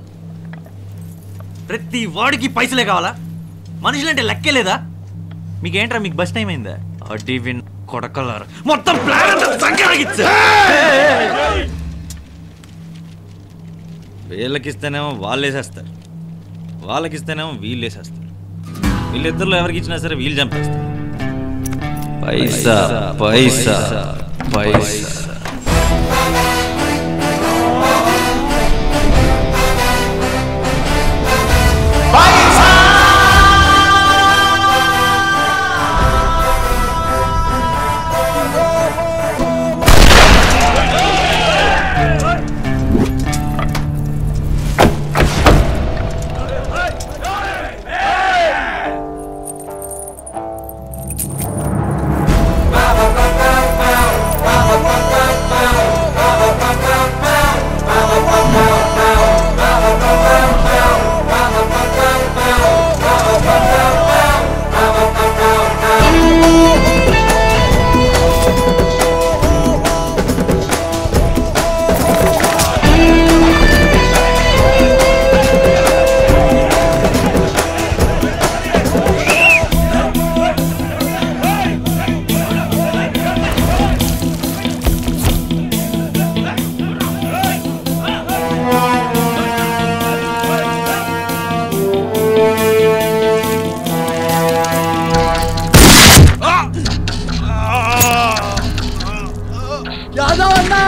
ప్రతి వాడికి పైసలే కావాలా మనుషులంటే లెక్కే లేదా మీకేంట్రా మీకు బస్ టైం అయిందా అడ్డి విన్ కొడకలారు మొత్తం ప్లాన్ అంతా సంకరాగిచ్చా వీళ్ళకిస్తేనేమో వాళ్ళు వేసేస్తారు వాళ్ళకిస్తేనేమో వీళ్ళు వేసేస్తారు వీళ్ళిద్దరిలో ఎవరికి ఇచ్చినా సరే వీళ్ళు చంపేస్తారు పైసా పైసా పైసా యాదవ్ అన్నా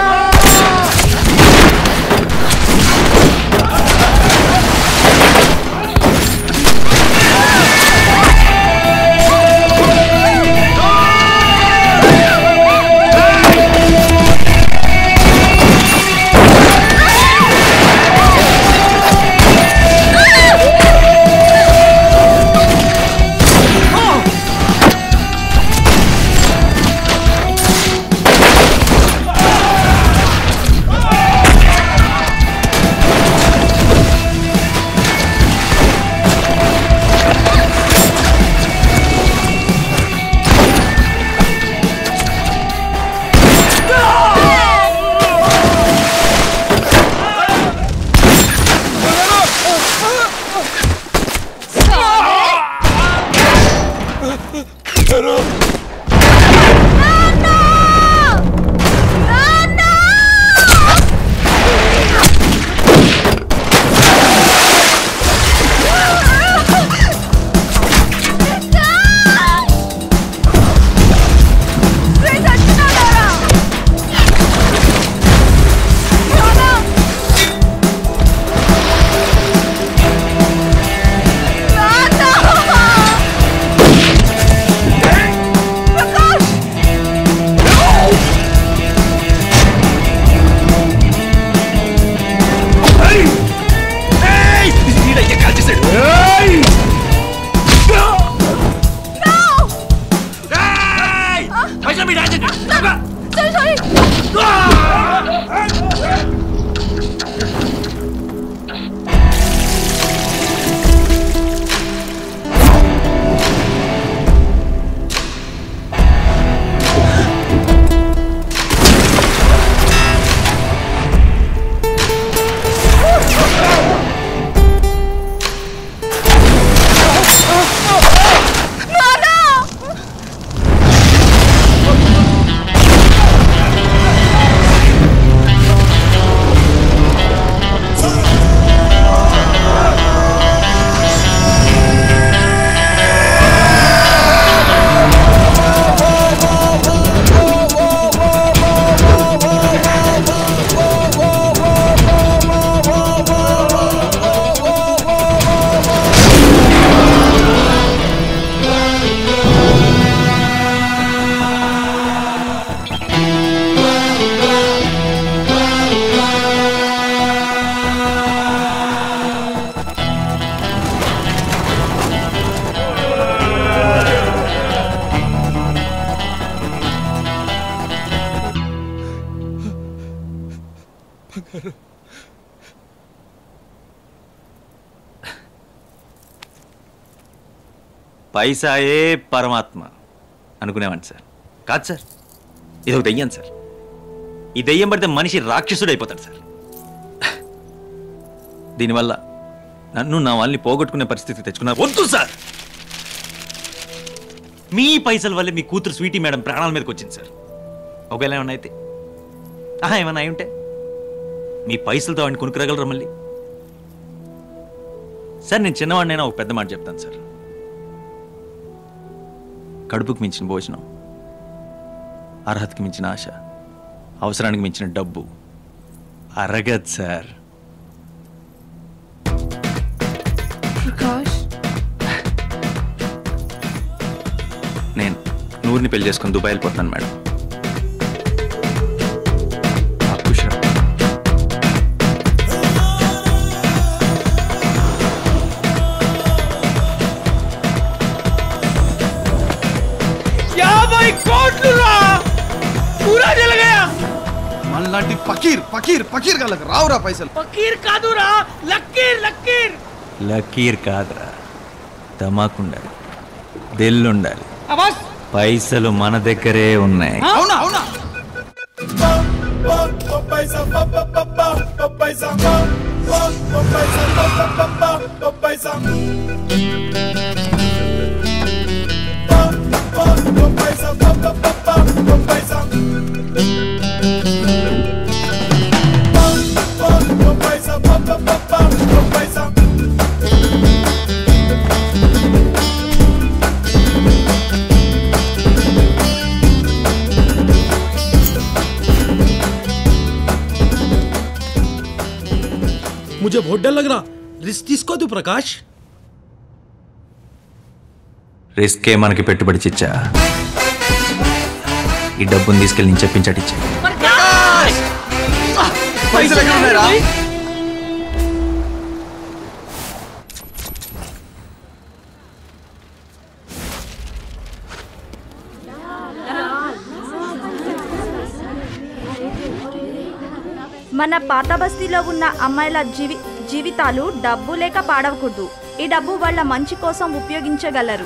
పైసలు మీ డాడీ నాన్న పైసాయే పరమాత్మ అనుకునేవాడిని సార్ కాదు సార్ ఇది ఒక దెయ్యం సార్ ఈ దెయ్యం పడితే మనిషి రాక్షసుడు అయిపోతాడు సార్ దీనివల్ల నన్ను నా వాళ్ళని పోగొట్టుకునే పరిస్థితి తెచ్చుకున్నా వద్దు సార్ మీ పైసల వల్లే మీ కూతురు స్వీటీ మేడం ప్రాణాల మీదకి వచ్చింది సార్ ఒకవేళ ఏమన్నా అయితే ఆహా ఏమన్నా అయి ఉంటే మీ పైసలతో వాడిని కొనుక్కురాగలరా మళ్ళీ సార్ నేను చిన్నవాడినైనా ఒక పెద్ద మాట చెప్తాను సార్ కడుపుకి మించిన భోజనం అర్హతకి మించిన ఆశ అవసరానికి మించిన డబ్బు అరగదు సార్ ప్రకాష్ నేను నూరుని పెళ్లి చేసుకుని దుబాయ్ వెళ్ళిపోతున్నాను మేడం యాభై కోట్లు రా పూరా జలగయా మనలాంటి పకీర్ పకీర్ పకీర్ గలకు రావురా పైసలు ఫకీర్ కాదురా లక్కీర్ లక్కీర్ లకీర్ కాదురా తమాకుండాలి దిల్లుండాలి అబాస్ పైసలు మన దగ్గరే ఉన్నాయి అవునా అవునా मुझे बहुत डर लग रहा रिस्क తీసుకో तू प्रकाश రిస్కే మనకి పెట్టుబడి చిచ్చా ఈ డబ్బుని తీసుకెళ్ళి నేను చెప్పించటిచ్చా పైసలు ఎక్కడ ఉన్నాయిరా మన పాత బస్తీలో ఉన్న అమ్మాయిల జీవి జీవితాలు డబ్బు లేక పాడవకూడదు ఈ డబ్బు వాళ్ళ మంచి కోసం ఉపయోగించగలరు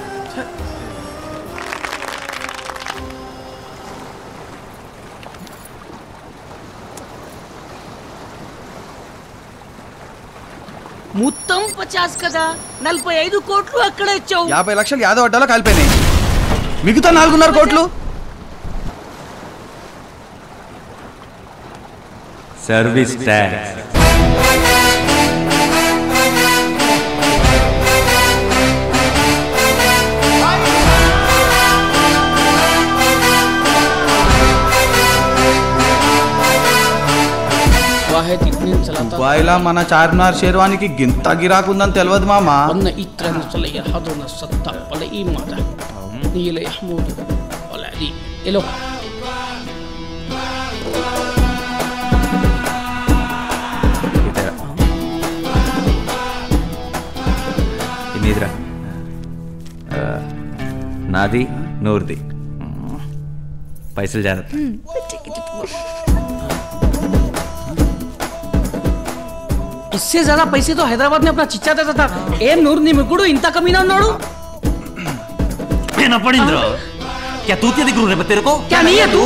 మొత్తం పచాస్ కదా నలభై ఐదు కోట్లు అక్కడ ఇచ్చావు యాభై లక్షలు యాదవ్ అడ్డాలో కాలిపోయినాయి మిగతా నాలుగున్నర కోట్లు సర్వీస్ ట్యాక్స్ वाहिद इतनी चलाता దుబాయ్లా మన చార్మినార్ షేర్వానికి గింత గిరాకుందని తెలియదు మామా أن إترا نصلي يحضرنا السطة ولا إيمانا نيل يحمود ولا علي إلو మీదిరా ఆ, నాది నూరుది పైసలు జాగ్రత్త इससे ज्यादा पैसे तो हैदराबाद में अपना चिच्चा देता था ए नूर नी मुकुడు ఇంత కమీనా ఉన్నాడు వినపడిందిరా क्या तूतिया दिख रहा है तेरे को क्या नहीं है तू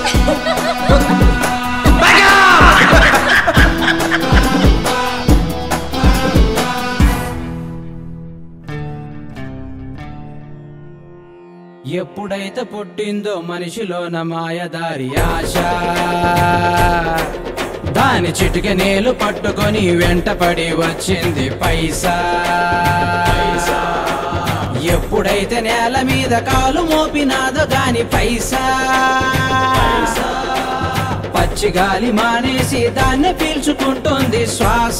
ఎప్పుడైతే పుట్టిందో మనిషిలోన మాయదారి ఆశ దాని చిటిక నేలు పట్టుకొని వెంటపడి వచ్చింది పైసా ఎప్పుడైతే నేల మీద కాలు మోపినాదో గాని పైసా పచ్చి గాలి మానేసి దాన్ని పీల్చుకుంటుంది శ్వాస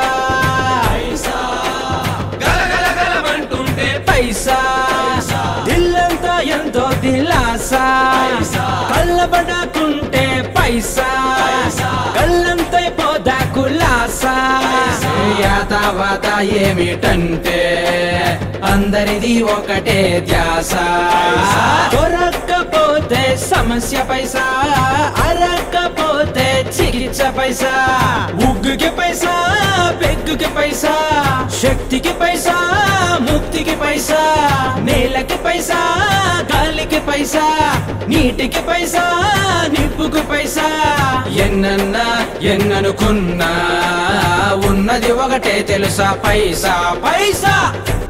గలగలగలమంటుంటే పైసా దిల్లంతా ఎంతో దిలాసా కళ్ళబడకుంటే పైసా కళ్ళంతా పోదా కులాసా యాతావాత ఏమిటంటే అందరిది ఒకటే ధ్యాస దొరక్కపోతే అరక్కపోతే సమస్య పైసా అరక్కపోతే చికిత్స పైసా ఉగ్గుకి పైసా పెగ్గుకి పైసా శక్తికి పైసా ముక్తికి పైసా నేలకి పైసా గాలికి పైసా నీటికి పైసా నిప్పుకి పైసా ఎన్నన్నా ఎన్ననుకున్నా ఉన్నది ఒకటే తెలుసా పైసా పైసా